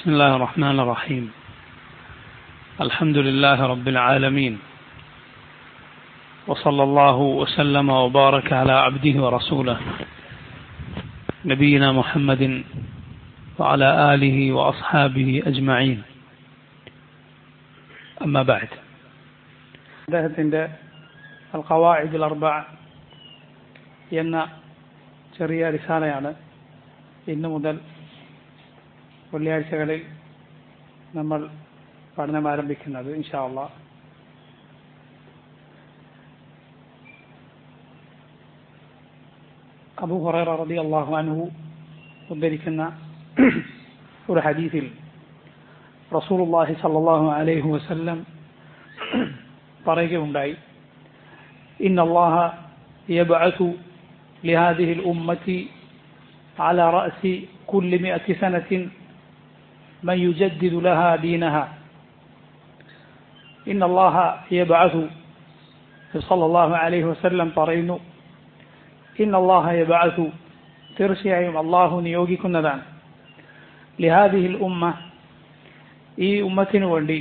بسم الله الرحمن الرحيم الحمد لله رب العالمين وصلى الله وسلم وبارك على عبده ورسوله نبينا محمد وعلى آله وأصحابه أجمعين أما بعد അദ്ദേഹത്തിൻ്റെ അൽ ഖവാഇദുൽ അർബ എന്ന ചെറിയ റിസാലയാണ് ഇന്നു മുതൽ വെള്ളിയാഴ്ചകളിൽ നമ്മൾ പഠനം ആരംഭിക്കുന്നത് ഇൻഷാ അള്ളാ അബു ഹുറൈറ റതി അള്ളാഹു അൻഹു ഉദ്ധരിക്കുന്ന ഒരു ഹദീസിൽ റസൂലുള്ളാഹി സല്ലല്ലാഹു അലൈഹി വസല്ലം പറയുകയുണ്ടായി إن الله يبعث لهذه الأمة على رأس كل مئة سنة من يجدد لها دينها إن الله يبعث صلى الله عليه وسلم പറയുന്നു إن الله يبعث തീർച്ചയായും അള്ളാഹു നിയോഗിക്കുന്നതാണ് ലിഹാദിഹിൽ ഉമ്മ ഈ ഉമ്മത്തിനു വേണ്ടി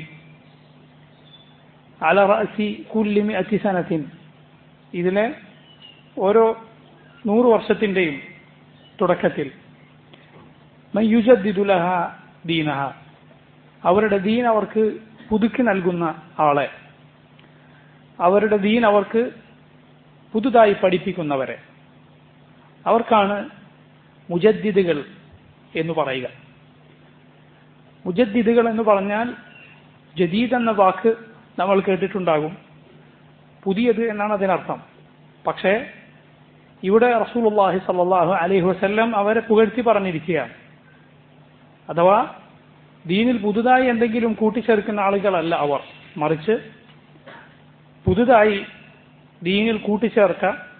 അല റഅസി കുല്ലി മിഅത്തി സനത്തിൻ ഇതിലെ ഓരോ നൂറ് വർഷത്തിൻ്റെയും തുടക്കത്തിൽ മയ്യുജദ്ദിദുലഹ ദീനഹ അവരുടെ ദീൻ അവർക്ക് പുതുക്കി നൽകുന്ന ആളെ അവരുടെ ദീൻ അവർക്ക് പുതുതായി പഠിപ്പിക്കുന്നവരെ അവർക്കാണ് മുജദ്ദിദുകൾ എന്ന് പറയുക മുജദ്ദിദുകൾ എന്ന് പറഞ്ഞാൽ ജദീദ് എന്ന വാക്ക് നമ്മൾ കേട്ടിട്ടുണ്ടാകും പുതിയത് എന്നാണ് അതിനർത്ഥം പക്ഷേ ഇവിടെ റസൂലുള്ളാഹി സല്ലല്ലാഹു അലൈഹി വസല്ലം അവരെ പുകഴ്ത്തി പറഞ്ഞിരിക്കുകയാണ് അഥവാ ദീനിൽ പുതുതായി എന്തെങ്കിലും കൂട്ടിച്ചേർക്കുന്ന ആളുകളല്ല അവർ മറിച്ച് പുതുതായി ദീനിൽ കൂട്ടിച്ചേർത്ത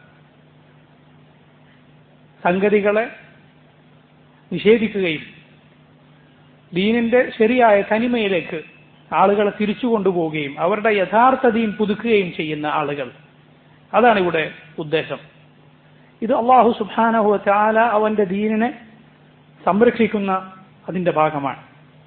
സംഗതികളെ നിഷേധിക്കുകയും ദീനിന്റെ ശരിയായ തനിമയിലേക്ക് ആളുകളെ തിരിച്ചു കൊണ്ടുപോവുകയും അവരുടെ യഥാർത്ഥ ദീൻ പുതുക്കുകയും ചെയ്യുന്ന ആളുകൾ അതാണ് ഇവിടെ ഉദ്ദേശം ഇത് അള്ളാഹു സുബാനഹു ചാല അവന്റെ ദീനിനെ സംരക്ഷിക്കുന്ന അതിന്റെ ഭാഗമാണ്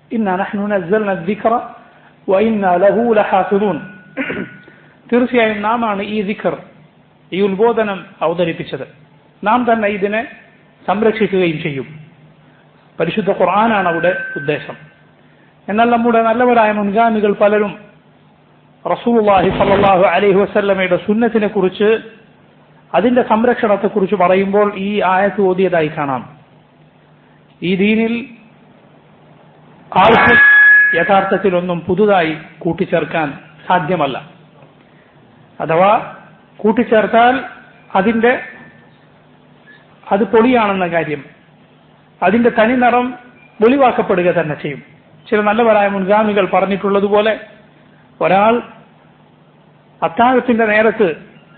തീർച്ചയായും നാമാണ് ഈ ദിഖർ ഈ ഉത്ബോധനം അവതരിപ്പിച്ചത് നാം തന്നെ ഇതിനെ സംരക്ഷിക്കുകയും ചെയ്യും പരിശുദ്ധ ഖുർആനാണ് അവിടെ ഉദ്ദേശം എന്നാൽ നമ്മുടെ നല്ലവരായ മുൻഗാമികൾ പലരും റസൂലുള്ളാഹി സല്ലല്ലാഹു അലൈഹി വസല്ലമയുടെ സുന്നത്തിനെ കുറിച്ച് അതിന്റെ സംരക്ഷണത്തെക്കുറിച്ച് പറയുമ്പോൾ ഈ ആയത്ത് ഓതിയതായി കാണാം ഈ ദീനിൽ ആർക്കും യഥാർത്ഥത്തിലൊന്നും പുതുതായി കൂട്ടിച്ചേർക്കാൻ സാധ്യമല്ല അഥവാ കൂട്ടിച്ചേർത്താൽ അതിന്റെ അത് പൊളിയാണെന്ന കാര്യം അതിന്റെ തനി നിറം വെളിവാക്കപ്പെടുക തന്നെ ചെയ്യും ചില നല്ലവരായ മുൻഗാമികൾ പറഞ്ഞിട്ടുള്ളതുപോലെ ഒരാൾ അത്താഴത്തിന്റെ നേരത്ത്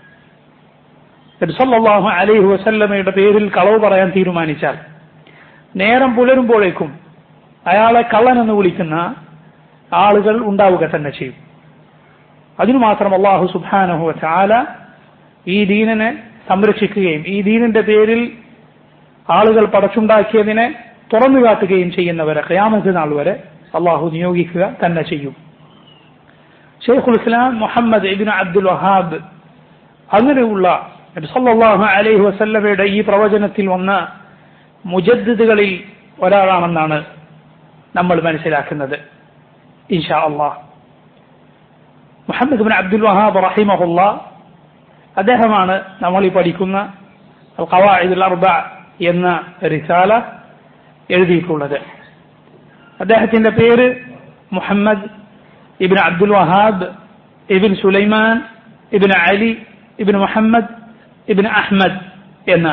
സല്ലല്ലാഹു അലൈഹി വസല്ലമയുടെ പേരിൽ കളവ് പറയാൻ തീരുമാനിച്ചാൽ നേരം പുലരുമ്പോഴേക്കും അയാളെ കള്ളൻ എന്ന് വിളിക്കുന്ന ആളുകൾ ഉണ്ടാവുക തന്നെ ചെയ്യും അതിനു മാത്രം അള്ളാഹു സുബാനഹു ചാല ഈ ദീനിനെ സംരക്ഷിക്കുകയും ഈ ദീനിന്റെ പേരിൽ ആളുകൾ പടച്ചുണ്ടാക്കിയതിനെ തുറന്നു കാട്ടുകയും ചെയ്യുന്നവരെ ഖയാമത്ത് നാൾ വരെ അള്ളാഹു നിയോഗിക്കുക തന്നെ ചെയ്യും ഷെയ്ഖുൽ ഇസ്ലാം മുഹമ്മദ് ഇബിൻ അബ്ദുൽ വഹാബ് അങ്ങനെയുള്ള സല്ലല്ലാഹു അലൈഹി വസല്ലമയുടെ ഈ പ്രവചനത്തിൽ വന്ന മുജദ്ദിദുകളിൽ ഒരാളാണെന്നാണ് നമ്മൾ മനസ്സിലാക്കുന്നത് ഇൻഷാ അള്ളാഹ് മുഹമ്മദ് ബിൻ അബ്ദുൽ വഹാബ് റഹിമഹുല്ല അദ്ദേഹമാണ് നമ്മൾ ഈ പഠിക്കുന്ന ഖവാഇദുൽ അർബ എന്ന റിസാല എഴുതിയിട്ടുള്ളത് അദ്ദേഹത്തിന്റെ പേര് Muhammad ibn Abdul Wahab ibn Sulaiman ibn Ali ibn Muhammad ibn Ahmad എന്ന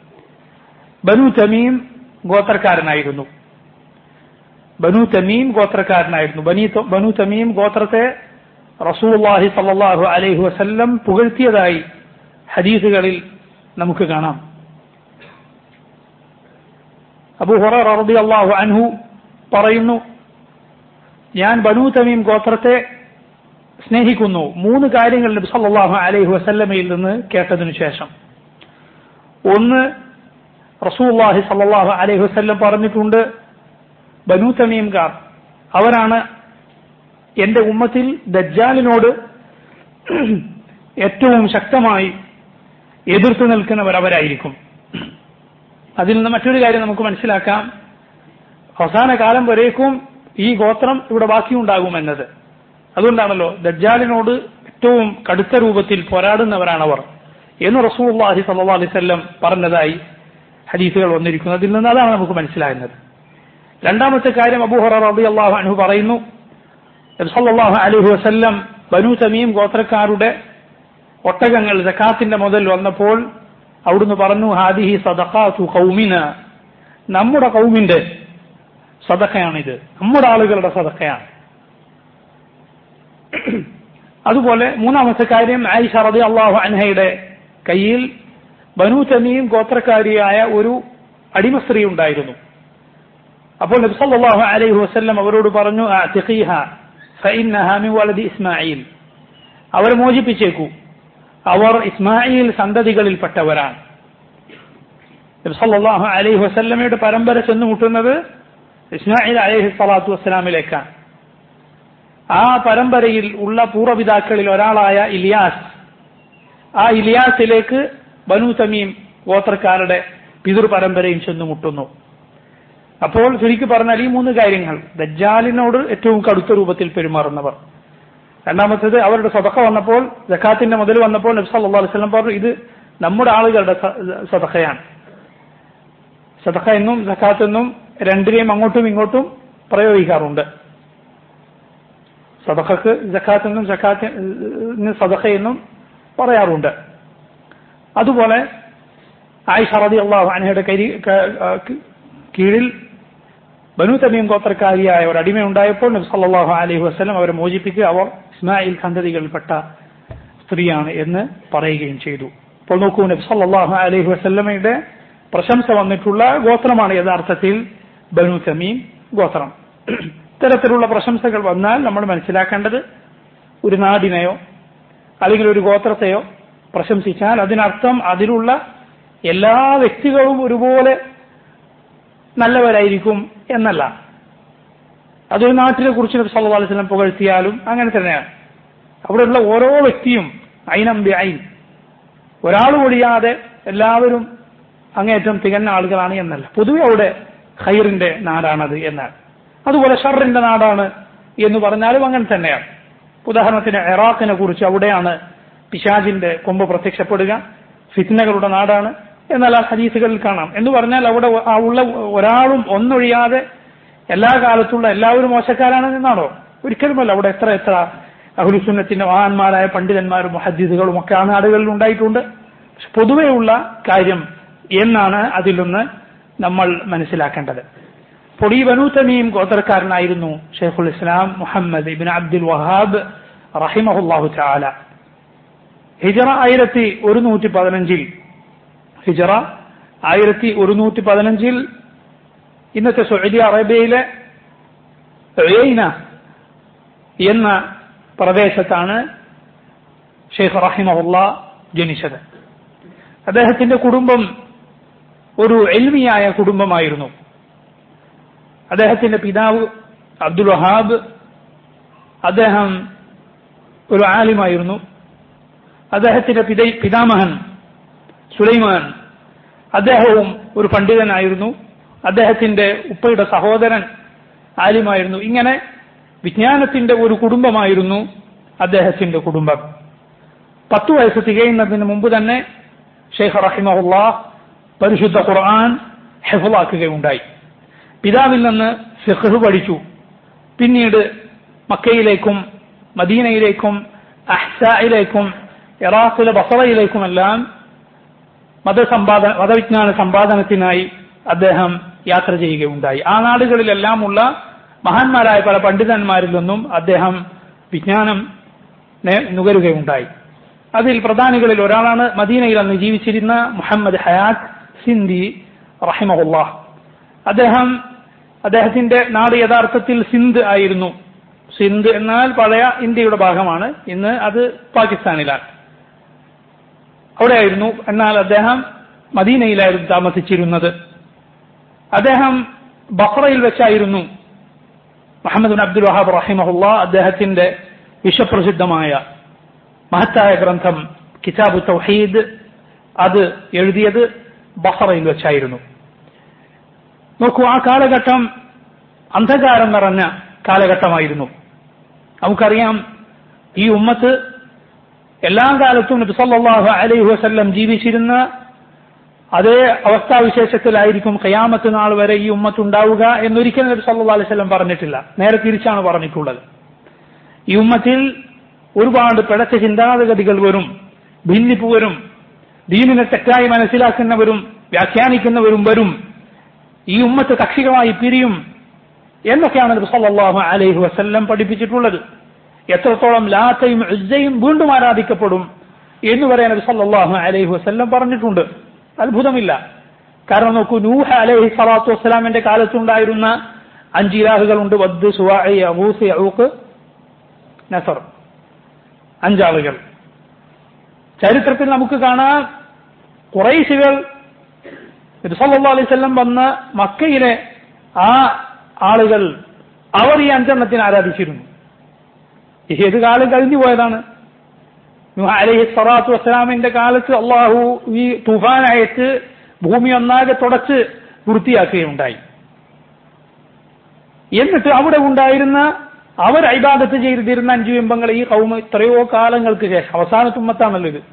ബനു തമീം ഗോത്രക്കാരനായിരുന്നു ബനു തമീം ഗോത്രക്കാരനായിരുന്നു ബനി ബനു തമീം ഗോത്രത്തെ റസൂലുള്ളാഹി സല്ലല്ലാഹു അലൈഹി വസല്ലം പുകഴ്ത്തിയതായി ഹദീസുകളിൽ നമുക്ക് കാണാം അബു ഹുറൈറ റളിയല്ലാഹു അൻഹു പറയുന്നു ഞാൻ ബനു തമീം ഗോത്രത്തെ സ്നേഹിക്കുന്നു മൂന്ന് കാര്യങ്ങൾ നബി സല്ലല്ലാഹു അലൈഹി വസല്ലമയിൽ നിന്ന് കേട്ടതിനു ശേഷം ഒന്ന് റസൂലുള്ളാഹി സല്ലല്ലാഹു അലൈഹി വസല്ലം പറഞ്ഞിട്ടുണ്ട് ബനു തമീംകാർ അവരാണ് എന്റെ ഉമ്മത്തിൽ ദജ്ജാലിനോട് ഏറ്റവും ശക്തമായി എതിർത്ത് നിൽക്കുന്നവർ അവരായിരിക്കും അതിൽ നിന്ന് മറ്റൊരു കാര്യം നമുക്ക് മനസ്സിലാക്കാം അവസാന കാലം വരേക്കും ഈ ഗോത്രം ഇവിടെ ബാക്കിയുണ്ടാകുമെന്നത് അതുകൊണ്ടാണല്ലോ ദജ്ജാലിനോട് ഏറ്റവും കടുത്ത രൂപത്തിൽ പോരാടുന്നവരാണവർ എന്ന് റസൂള്ളാഹി സല്ലാ അലൈവല്ലം പറഞ്ഞതായി ഹദീസുകൾ വന്നിരിക്കുന്നു അതിൽ നിന്ന് അതാണ് നമുക്ക് മനസ്സിലാകുന്നത് രണ്ടാമത്തെ കാര്യം അബൂഹറ റബി അള്ളാഹു അനു പറയുന്നു സല്ലാഹു അലൈഹി വസല്ലം ബനു തമീം ഗോത്രക്കാരുടെ ഒട്ടകങ്ങൾ ജക്കാത്തിന്റെ മുതൽ വന്നപ്പോൾ അവിടുന്ന് പറഞ്ഞു ഹാദിഹി സദഖാത്തു കൗമിന നമ്മുടെ കൗമിന്റെ സദഖയാണിത് നമ്മുടെ ആളുകളുടെ സദഖയാണ് അതുപോലെ മൂന്നാമത്തെ കാര്യം ആയിഷ റതി അള്ളാഹു അൻഹയുടെ കയ്യിൽ ബനു തമീം ഗോത്രക്കാരിയായ ഒരു അടിമ സ്ത്രീ ഉണ്ടായിരുന്നു അപ്പോൾ നബി സല്ലല്ലാഹു അലൈഹി വസല്ലം അവരോട് പറഞ്ഞു അഅ്തിഖീഹ ഫഇന്നഹ മിൻ വലദി ഇസ്മാഈൽ അവരെ മോചിപ്പിച്ചേക്കൂ അവർ ഇസ്മായിൽ സന്തതികളിൽപ്പെട്ടവരാണ് നബി സല്ലല്ലാഹു അലൈഹി വസല്ലമയുടെ പരമ്പര ചെന്നുമുട്ടുന്നത് ഇസ്മായിൽ അലൈഹി സ്വലാത്തു വസ്സലാമിലേക്കാണ് ആ പരമ്പരയിൽ ഉള്ള പൂർവ്വപിതാക്കളിൽ ഒരാളായ ഇലിയാസ് ആ ഇലിയാസിലേക്ക് ബനു തമീം ഗോത്രക്കാരുടെ പിതൃ പരമ്പരയും ചെന്നുമുട്ടുന്നു അപ്പോൾ ചുരുക്കി പറഞ്ഞാൽ ഈ മൂന്ന് കാര്യങ്ങൾ ദജ്ജാലിനോട് ഏറ്റവും കടുത്ത രൂപത്തിൽ പെരുമാറുന്നവർ രണ്ടാമത്തേത് അവരുടെ സ്വതക്ക വന്നപ്പോൾ ജക്കാത്തിന്റെ മുതൽ വന്നപ്പോൾ നബ്സ് അല്ലാ വസ്ലം പറഞ്ഞു ഇത് നമ്മുടെ ആളുകളുടെ സ്വതക്കയാണ് സദക്ക എന്നും ജക്കാത്ത് എന്നും രണ്ടിനെയും അങ്ങോട്ടും ഇങ്ങോട്ടും പ്രയോഗിക്കാറുണ്ട് സദഖക്ക് ജക്കാത്ത് എന്നും ജക്കാത്തിന് സദഖ എന്നും പറയാറുണ്ട് അതുപോലെ ആയിഷ റതി അള്ളാഹു അനഹയുടെ കരി കീഴിൽ ബനു തമീം ഗോത്രക്കാരിയായ ഒരു അടിമ ഉണ്ടായപ്പോൾ നബി സല്ലല്ലാഹു അലൈഹി വസല്ലം അവരെ മോചിപ്പിക്കുക അവർ ഇസ്മായിൽ സന്തതികളിൽപ്പെട്ട സ്ത്രീയാണ് എന്ന് പറയുകയും ചെയ്തു അപ്പോൾ നോക്കൂ നബി സല്ലല്ലാഹു അലൈഹി വസല്ലമയുടെ പ്രശംസ വന്നിട്ടുള്ള ഗോത്രമാണ് യഥാർത്ഥത്തിൽ ബനു തമീം ഗോത്രം ഇത്തരത്തിലുള്ള പ്രശംസകൾ വന്നാൽ നമ്മൾ മനസ്സിലാക്കേണ്ടത് ഒരു നാടിനെയോ അല്ലെങ്കിൽ ഒരു ഗോത്രത്തെയോ പ്രശംസിച്ചാൽ അതിനർത്ഥം അതിലുള്ള എല്ലാ വ്യക്തികളും ഒരുപോലെ നല്ലവരായിരിക്കും എന്നല്ല അതൊരു നാട്ടിനെ കുറിച്ച് നബി സല്ലല്ലാഹു അലൈഹി വസല്ലം പുകഴ്ത്തിയാലും അങ്ങനെ തന്നെയാണ് അവിടെയുള്ള ഓരോ വ്യക്തിയും ഐനംബി ഐൻ ഒരാൾ ഒഴിയാതെ എല്ലാവരും അങ്ങേറ്റം തികഞ്ഞ ആളുകളാണ് എന്നല്ല പൊതുവെ അവിടെ ഖൈറിന്റെ നാടാണത് എന്നാണ് അതുപോലെ ഷറിന്റെ നാടാണ് എന്ന് പറഞ്ഞാലും അങ്ങനെ തന്നെയാണ് ഉദാഹരണത്തിന് ഇറാഖിനെ കുറിച്ച് അവിടെയാണ് പിശാജിന്റെ കൊമ്പ് പ്രത്യക്ഷപ്പെടുക ഫിത്നകളുടെ നാടാണ് എന്നാൽ ആ ഹദീസുകളിൽ കാണാം എന്ന് പറഞ്ഞാൽ അവിടെ ആ ഉള്ള ഒരാളും ഒന്നൊഴിയാതെ എല്ലാ കാലത്തുള്ള എല്ലാവരും മോശക്കാരാണ് എന്നാണോ ഒരിക്കലുമല്ല അവിടെ എത്ര എത്ര അഹുലുസുന്നത്തിന്റെ മഹാന്മാരായ പണ്ഡിതന്മാരും മുഹദ്ദീദുകളും ഒക്കെ ആ നാടുകളിൽ ഉണ്ടായിട്ടുണ്ട് പക്ഷെ പൊതുവെയുള്ള കാര്യം എന്നാണ് അതിൽ നിന്ന് നമ്മൾ മനസ്സിലാക്കേണ്ടത് അപ്പോൾ ഈ ബനു തമീം ഗോത്രക്കാരനായിരുന്നു ഷെയ്ഖുൽ ഇസ്ലാം മുഹമ്മദ് ഇബിൻ അബ്ദുൽ വഹാബ് റഹിമഹുല്ലാഹു ചാല ഹിജറ ആയിരത്തി ഒരുന്നൂറ്റി പതിനഞ്ചിൽ ഹിജറ ആയിരത്തി ഒരുന്നൂറ്റി പതിനഞ്ചിൽ ഇന്നത്തെ സൗദി അറേബ്യയിലെ എയ്ന എന്ന പ്രദേശത്താണ് ഷെയ്ഖ് റഹിമഹുല്ല ജനിച്ചത് അദ്ദേഹത്തിന്റെ കുടുംബം ഒരു എൽമിയായ കുടുംബമായിരുന്നു അദ്ദേഹത്തിന്റെ പിതാവ് അബ്ദുൽ വഹാബ് അദ്ദേഹം ഒരു ആലിമായിരുന്നു അദ്ദേഹത്തിന്റെ പിതാമഹൻ സുലൈമാൻ അദ്ദേഹവും ഒരു പണ്ഡിതനായിരുന്നു അദ്ദേഹത്തിന്റെ ഉപ്പയുടെ സഹോദരൻ ആലിമായിരുന്നു ഇങ്ങനെ വിജ്ഞാനത്തിന്റെ ഒരു കുടുംബമായിരുന്നു അദ്ദേഹത്തിന്റെ കുടുംബം പത്തു വയസ്സ് തികയുന്നതിന് മുമ്പ് തന്നെ ഷെയ്ഖ് റഹിമഹുല്ല പരിശുദ്ധ ഖുർആൻ ഹെഫലാക്കുകയുണ്ടായി പിതാവിൽ നിന്ന് ഫിഖ് പഠിച്ചു പിന്നീട് മക്കയിലേക്കും മദീനയിലേക്കും അഹ്സായിലേക്കും ഇറാഖിലെ ബസറയിലേക്കുമെല്ലാം മതസമ്പാദന മതവിജ്ഞാന സമ്പാദനത്തിനായി അദ്ദേഹം യാത്ര ചെയ്യുകയുണ്ടായി ആ നാടുകളിലെല്ലാമുള്ള മഹാന്മാരായ പല പണ്ഡിതന്മാരിൽ നിന്നും അദ്ദേഹം വിജ്ഞാനം നുകരുകയുണ്ടായി അതിൽ പ്രധാനികളിൽ ഒരാളാണ് മദീനയിൽ അന്ന് ജീവിച്ചിരുന്ന മുഹമ്മദ് ഹയാത്ത് സിന്ധി റഹിമഹുല്ലാ അദ്ദേഹം അദ്ദേഹത്തിന്റെ നാട് യഥാർത്ഥത്തിൽ സിന്ധ് ആയിരുന്നു സിന്ധ് എന്നാൽ പഴയ ഇന്ത്യയുടെ ഭാഗമാണ് ഇന്ന് അത് പാകിസ്ഥാനിലാണ് അവിടെയായിരുന്നു എന്നാൽ അദ്ദേഹം മദീനയിലായിരുന്നു താമസിച്ചിരുന്നത് അദ്ദേഹം ബഹ്റയിൽ വെച്ചായിരുന്നു മുഹമ്മദ് ബിൻ അബ്ദുൽ വഹാബ് റഹിമഹുല്ല അദ്ദേഹത്തിന്റെ വിശ്വപ്രസിദ്ധമായ മഹത്തായ ഗ്രന്ഥം കിതാബ് തൗഹീദ് അത് എഴുതിയത് ബഹറയിൽ വെച്ചായിരുന്നു നോക്കൂ ആ കാലഘട്ടം അന്ധകാരം നിറഞ്ഞ കാലഘട്ടമായിരുന്നു നമുക്കറിയാം ഈ ഉമ്മത്ത് എല്ലാ കാലത്തും നബി സല്ലല്ലാഹു അലൈഹി വസല്ലം ജീവിച്ചിരുന്ന അതേ അവസ്ഥാവിശേഷത്തിലായിരിക്കും ഖിയാമത്ത് നാൾ വരെ ഈ ഉമ്മത്ത് ഉണ്ടാവുക എന്നൊരിക്കലും നബി സല്ലല്ലാഹു അലൈഹി വസല്ലം പറഞ്ഞിട്ടില്ല നേരെ തിരിച്ചാണ് പറഞ്ഞിട്ടുള്ളത് ഈ ഉമ്മത്തിൽ ഒരുപാട് പിഴച്ച ചിന്താഗതികൾ വരും ഭിന്നിപ്പ് വരും ദീനിനെ തെറ്റായി മനസ്സിലാക്കുന്നവരും വ്യാഖ്യാനിക്കുന്നവരും വരും ഈ ഉമ്മത്ത് കക്ഷികമായി പിരിയും എന്നൊക്കെയാണ് നബി സല്ലല്ലാഹു അലൈഹി വസല്ലം പഠിപ്പിച്ചിട്ടുള്ളത് എത്രത്തോളം ലാത്തയും ഉജ്ജയും വീണ്ടും ആരാധിക്കപ്പെടും എന്ന് വരെ നബി സല്ലല്ലാഹു അലൈഹി വസല്ലം പറഞ്ഞിട്ടുണ്ട് അത്ഭുതമില്ല കാരണം നോക്കൂ നൂഹ അലൈഹി സ്വലാത്തു വസ്സലാമിന്റെ കാലത്തുണ്ടായിരുന്ന അഞ്ച് ഇലാഹുകളുണ്ട് വദ് സുവാഇ അബൂസ് യഊഖ് നസർ അഞ്ചാളുകൾ ചരിത്രത്തിൽ നമുക്ക് കാണാം കുറൈശികൾ നബി സല്ലല്ലാഹു അലൈഹി വസല്ലം വന്ന മക്കയിലെ ആ ആളുകൾ അവർ ഈ അഞ്ചെണ്ണത്തിന് ആരാധിച്ചിരുന്നു ഏത് കാലം കഴിഞ്ഞു പോയതാണ് നൂഹ് അലൈഹി സ്വലാത്തു വസ്സലാമിന്റെ കാലത്ത് അള്ളാഹു ഈ തുഫാനയച്ച് ഭൂമി ഒന്നാകെ തുടച്ച് വൃത്തിയാക്കുകയുണ്ടായി എന്നിട്ട് അവിടെ ഉണ്ടായിരുന്ന അവർ ഐബാദത്ത് ചെയ്തിരുന്ന അഞ്ചു ബിംബങ്ങൾ ഈ കൗമ എത്രയോ കാലങ്ങൾക്ക് ശേഷം അവസാന തുമ്മത്താണല്ലോ ഇത്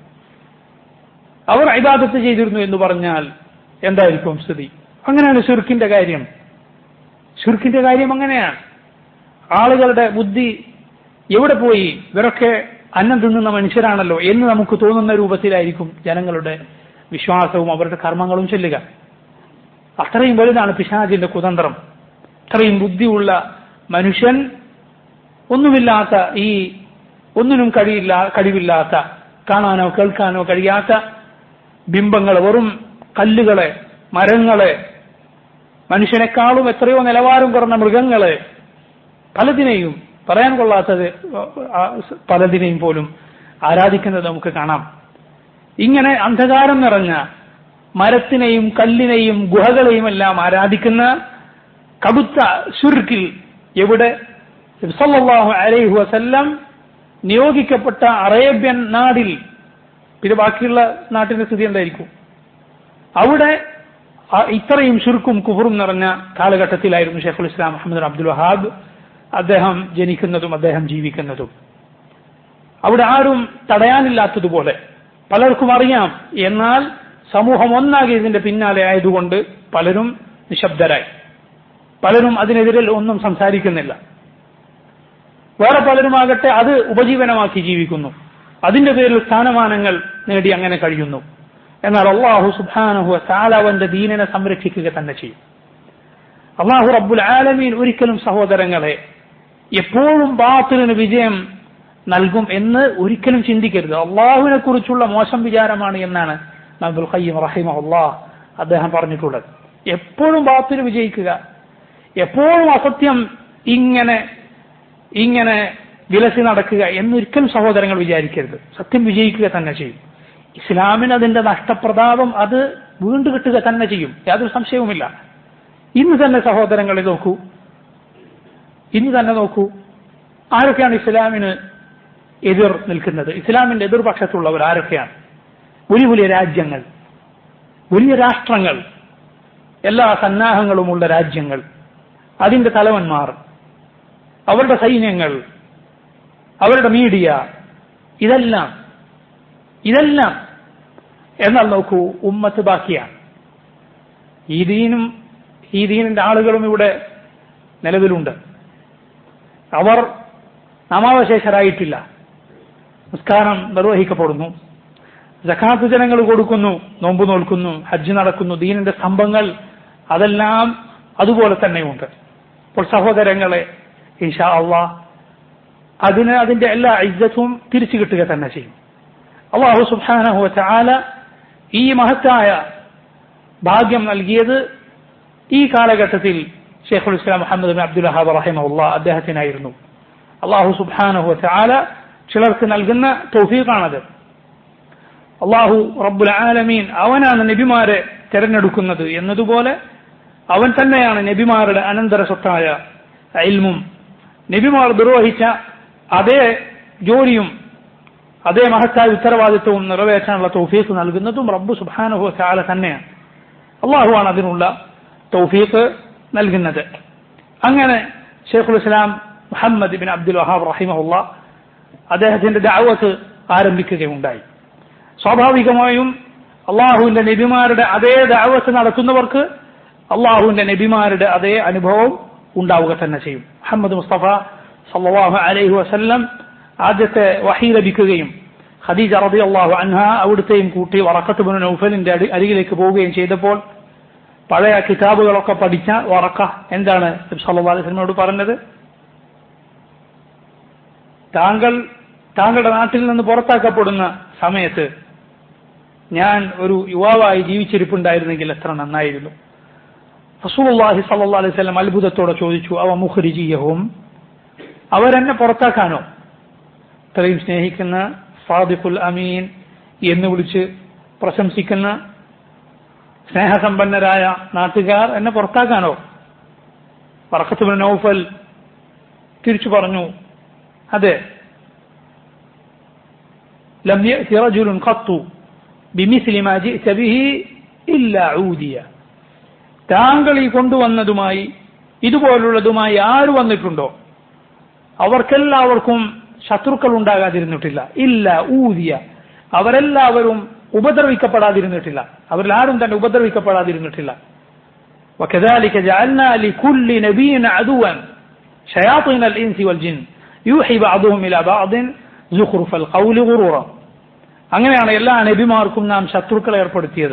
അവർ ഐബാദത്ത് ചെയ്തിരുന്നു എന്ന് പറഞ്ഞാൽ എന്തായിരിക്കും സ്ഥിതി അങ്ങനെയാണ് ഷിർക്കിന്റെ കാര്യം ഷിർക്കിന്റെ കാര്യം അങ്ങനെയാണ് ആളുകളുടെ ബുദ്ധി എവിടെ പോയി ഇവരൊക്കെ അന്നം തിന്നുന്ന മനുഷ്യരാണല്ലോ എന്ന് നമുക്ക് തോന്നുന്ന രൂപത്തിലായിരിക്കും ജനങ്ങളുടെ വിശ്വാസവും അവരുടെ കർമ്മങ്ങളും ചെല്ലുക അത്രയും വലുതാണ് പിശാചിന്റെ കുതന്ത്രം അത്രയും ബുദ്ധിയുള്ള മനുഷ്യൻ ഒന്നുമില്ലാത്ത ഈ ഒന്നിനും കഴിയില്ല കഴിവില്ലാത്ത കാണാനോ കേൾക്കാനോ കഴിയാത്ത ബിംബങ്ങളെ വെറും കല്ലുകളെ മരങ്ങളെ മനുഷ്യനേക്കാളും എത്രയോ നിലവാരം കുറഞ്ഞ മൃഗങ്ങളെ പലതിനെയും പറയാൻ കൊള്ളാത്തത് പലതിനെയും പോലും ആരാധിക്കുന്നത് നമുക്ക് കാണാം ഇങ്ങനെ അന്ധകാരം നിറഞ്ഞ മരത്തിനെയും കല്ലിനെയും ഗുഹകളെയും എല്ലാം ആരാധിക്കുന്ന കടുത്ത ശുർക്കിൽ എവിടെ സല്ലല്ലാഹു അലൈഹി വസല്ലം നിയോഗിക്കപ്പെട്ട അറേബ്യൻ നാടിൽ പിന്നെ ബാക്കിയുള്ള നാട്ടിന്റെ സ്ഥിതി എന്തായിരിക്കും അവിടെ ഇത്രയും ശുർക്കും കുഫറും നിറഞ്ഞ കാലഘട്ടത്തിലായിരുന്നു ഷെയ്ഖുൽ ഇസ്ലാം മുഹമ്മദ് അബ്ദുൽ വഹാബ് അദ്ദേഹം ജനിക്കുന്നതും അദ്ദേഹം ജീവിക്കുന്നതും അവിടെ ആരും തടയാനില്ലാത്തതുപോലെ പലർക്കും അറിയാം എന്നാൽ സമൂഹം ഒന്നാകെ ഇതിന്റെ പിന്നാലെ ആയതുകൊണ്ട് പലരും നിശബ്ദരായി പലരും അതിനെതിരെ ഒന്നും സംസാരിക്കുന്നില്ല വേറെ പലരുമാകട്ടെ അത് ഉപജീവനമാക്കി ജീവിക്കുന്നു അതിന്റെ പേരിൽ സ്ഥാനമാനങ്ങൾ നേടി അങ്ങനെ കഴിയുന്നു എന്നാൽ അള്ളാഹു സുബാനഹു താലാവന്റെ ദീനിനെ സംരക്ഷിക്കുക തന്നെ ചെയ്യും അള്ളാഹു റബ്ബുൽ ആലമീൻ ഒരിക്കലും സഹോദരങ്ങളെ എപ്പോഴും ബാത്തിലിന് വിജയം നൽകും എന്ന് ഒരിക്കലും ചിന്തിക്കരുത് അള്ളാഹുവിനെ കുറിച്ചുള്ള മോശം വിചാരമാണ് എന്നാണ് അബ്ദുൽ ഖയ്യം റഹിമ അള്ളാഹ് അദ്ദേഹം പറഞ്ഞിട്ടുള്ളത് എപ്പോഴും ബാത്തിൽ വിജയിക്കുക എപ്പോഴും അസത്യം ഇങ്ങനെ ഇങ്ങനെ വിലസി നടക്കുക എന്നൊരിക്കലും സഹോദരങ്ങൾ വിചാരിക്കരുത് സത്യം വിജയിക്കുക തന്നെ ചെയ്യും ഇസ്ലാമിന് അതിന്റെ നഷ്ടപ്രതാപം അത് വീണ്ടു കിട്ടുക തന്നെ ചെയ്യും യാതൊരു സംശയവുമില്ല ഇന്ന് തന്നെ സഹോദരങ്ങളെ നോക്കൂ ഇന്ന് തന്നെ നോക്കൂ ആരൊക്കെയാണ് ഇസ്ലാമിന് എതിർ നിൽക്കുന്നത് ഇസ്ലാമിന്റെ എതിർപക്ഷത്തുള്ളവർ ആരൊക്കെയാണ് വലിയ വലിയ രാജ്യങ്ങൾ വലിയ രാഷ്ട്രങ്ങൾ എല്ലാ സന്നാഹങ്ങളുമുള്ള രാജ്യങ്ങൾ അതിന്റെ തലവന്മാർ അവരുടെ സൈന്യങ്ങൾ അവരുടെ മീഡിയ ഇതെല്ലാം ഇതെല്ലാം എന്നാൽ നോക്കൂ ഉമ്മത്ത് ബാക്കിയാണ് ഈ ദീനും ഈ ദീനിന്റെ ആളുകളും ഇവിടെ നിലവിലുണ്ട് അവർ നാമാവശേഷരായിട്ടില്ല നിസ്കാരം നിർവഹിക്കപ്പെടുന്നു ജക്കാത്ത് ജനങ്ങൾ കൊടുക്കുന്നു നോമ്പ് നോൽക്കുന്നു ഹജ്ജ് നടക്കുന്നു ദീനിന്റെ സ്തംഭങ്ങൾ അതെല്ലാം അതുപോലെ തന്നെയുണ്ട് അപ്പോൾ സഹോദരങ്ങളെ ഈശാ അള്ളാ അതിന് അതിന്റെ എല്ലാ ഇജ്ജത്തും തിരിച്ചു കിട്ടുക തന്നെ ചെയ്യും അള്ളാഹു സുബാനഹു ചാല ഈ മഹത്തായ ഭാഗ്യം നൽകിയത് ഈ കാലഘട്ടത്തിൽ ഷെയ്ഖുൽ ഇസ്ലാം മുഹമ്മദ് ബിൻ അബ്ദുൽ വഹാബ് റഹിമഹുല്ല അദ്ദേഹത്തിനായിരുന്നു അള്ളാഹു സുബാനഹു ചാല ചിലർക്ക് നൽകുന്ന തൗഫീഖാണത് അള്ളാഹു റബ്ബുൽ ആലമീൻ അവനാണ് നബിമാരെ തെരഞ്ഞെടുക്കുന്നത് എന്നതുപോലെ അവൻ തന്നെയാണ് നബിമാരുടെ അനന്തര സ്വത്തായ ഇൽമും നബിമാർ നിർവഹിച്ച അതേ ജോലിയും അതേ മഹത്തായ ഉത്തരവാദിത്വവും നിറവേറ്റാനുള്ള തൗഫീഖ് നൽകുന്നതും റബ്ബു സുബാനുഹു ചാല തന്നെയാണ് അള്ളാഹുവാണ് അതിനുള്ള തൗഫീഖ് നൽകുന്നത് അങ്ങനെ ഷെയ്ഖുൽ ഇസ്ലാം മുഹമ്മദ് ബിൻ അബ്ദുൽ വഹാബ് റഹിമഹുല്ല അദ്ദേഹത്തിന്റെ ദാവത്ത് ആരംഭിക്കുകയുണ്ടായി സ്വാഭാവികമായും അള്ളാഹുവിന്റെ നബിമാരുടെ അതേ ദാവത്ത് നടത്തുന്നവർക്ക് അള്ളാഹുവിന്റെ നബിമാരുടെ അതേ അനുഭവം ഉണ്ടാവുക തന്നെ ചെയ്യും മുഹമ്മദ് മുസ്തഫ സല്ലാഹു അലൈഹി വസല്ലം ആദ്യത്തെ വഹി ലഭിക്കുകയും ഖദീജ റബി അള്ളാഹു അൻഹ അവിടുത്തെയും കൂട്ടി വറക്കത്ത് ബിൻ നൗഫലിന്റെ അടി അരികിലേക്ക് പോവുകയും ചെയ്തപ്പോൾ പഴയ കിതാബുകളൊക്കെ പഠിച്ച വറക്ക എന്താണ് സല്ലാ അലൈഹി സ്വലമോട് പറഞ്ഞത് താങ്കൾ താങ്കളുടെ നാട്ടിൽ നിന്ന് പുറത്താക്കപ്പെടുന്ന സമയത്ത് ഞാൻ ഒരു യുവാവായി ജീവിച്ചിരിപ്പുണ്ടായിരുന്നെങ്കിൽ എത്ര നന്നായിരുന്നു റസൂലുള്ളാഹി സല്ലല്ലാഹു അലൈഹി വസല്ലം അത്ഭുതത്തോടെ ചോദിച്ചു അവ മുഖരിജിയഹും അവരെന്നെ പുറത്താക്കാനോ ഇത്രയും സ്നേഹിക്കുന്ന സാദിഖുൽ അമീൻ എന്ന് വിളിച്ച് പ്രശംസിക്കുന്ന സ്നേഹസമ്പന്നരായ നാട്ടുകാർ എന്നെ പുറത്താക്കാനോ പറക്കത്തുബിൻ നൗഫൽ തിരിച്ചു പറഞ്ഞു അതെ لم يأت رجل قط بمثل ما جئت به إلا عودي താങ്കൾ ഈ കൊണ്ടുവന്നതുമായി ഇതുപോലുള്ളതുമായി ആര് വന്നിട്ടുണ്ടോ അവർക്കെല്ലാവർക്കും ശത്രുക്കൾ ഉണ്ടാകാതിരുന്നിട്ടില്ല ഇല്ല ഊതിയ അവരെല്ലാവരും ഉപദ്രവിക്കപ്പെടാതിരുന്നിട്ടില്ല അവരിൽ ആരും തന്നെ ഉപദ്രവിക്കപ്പെടാതിരുന്നിട്ടില്ല وكذلك جعلنا لكل نبي عدوا شياطين الإنس والجن يوحي بعضهم إلى بعض زخرف القول غرورا അങ്ങനെയാണ് എല്ലാ നബിമാർക്കും നാം ശത്രുക്കളെ ഏർപ്പെടുത്തിയത്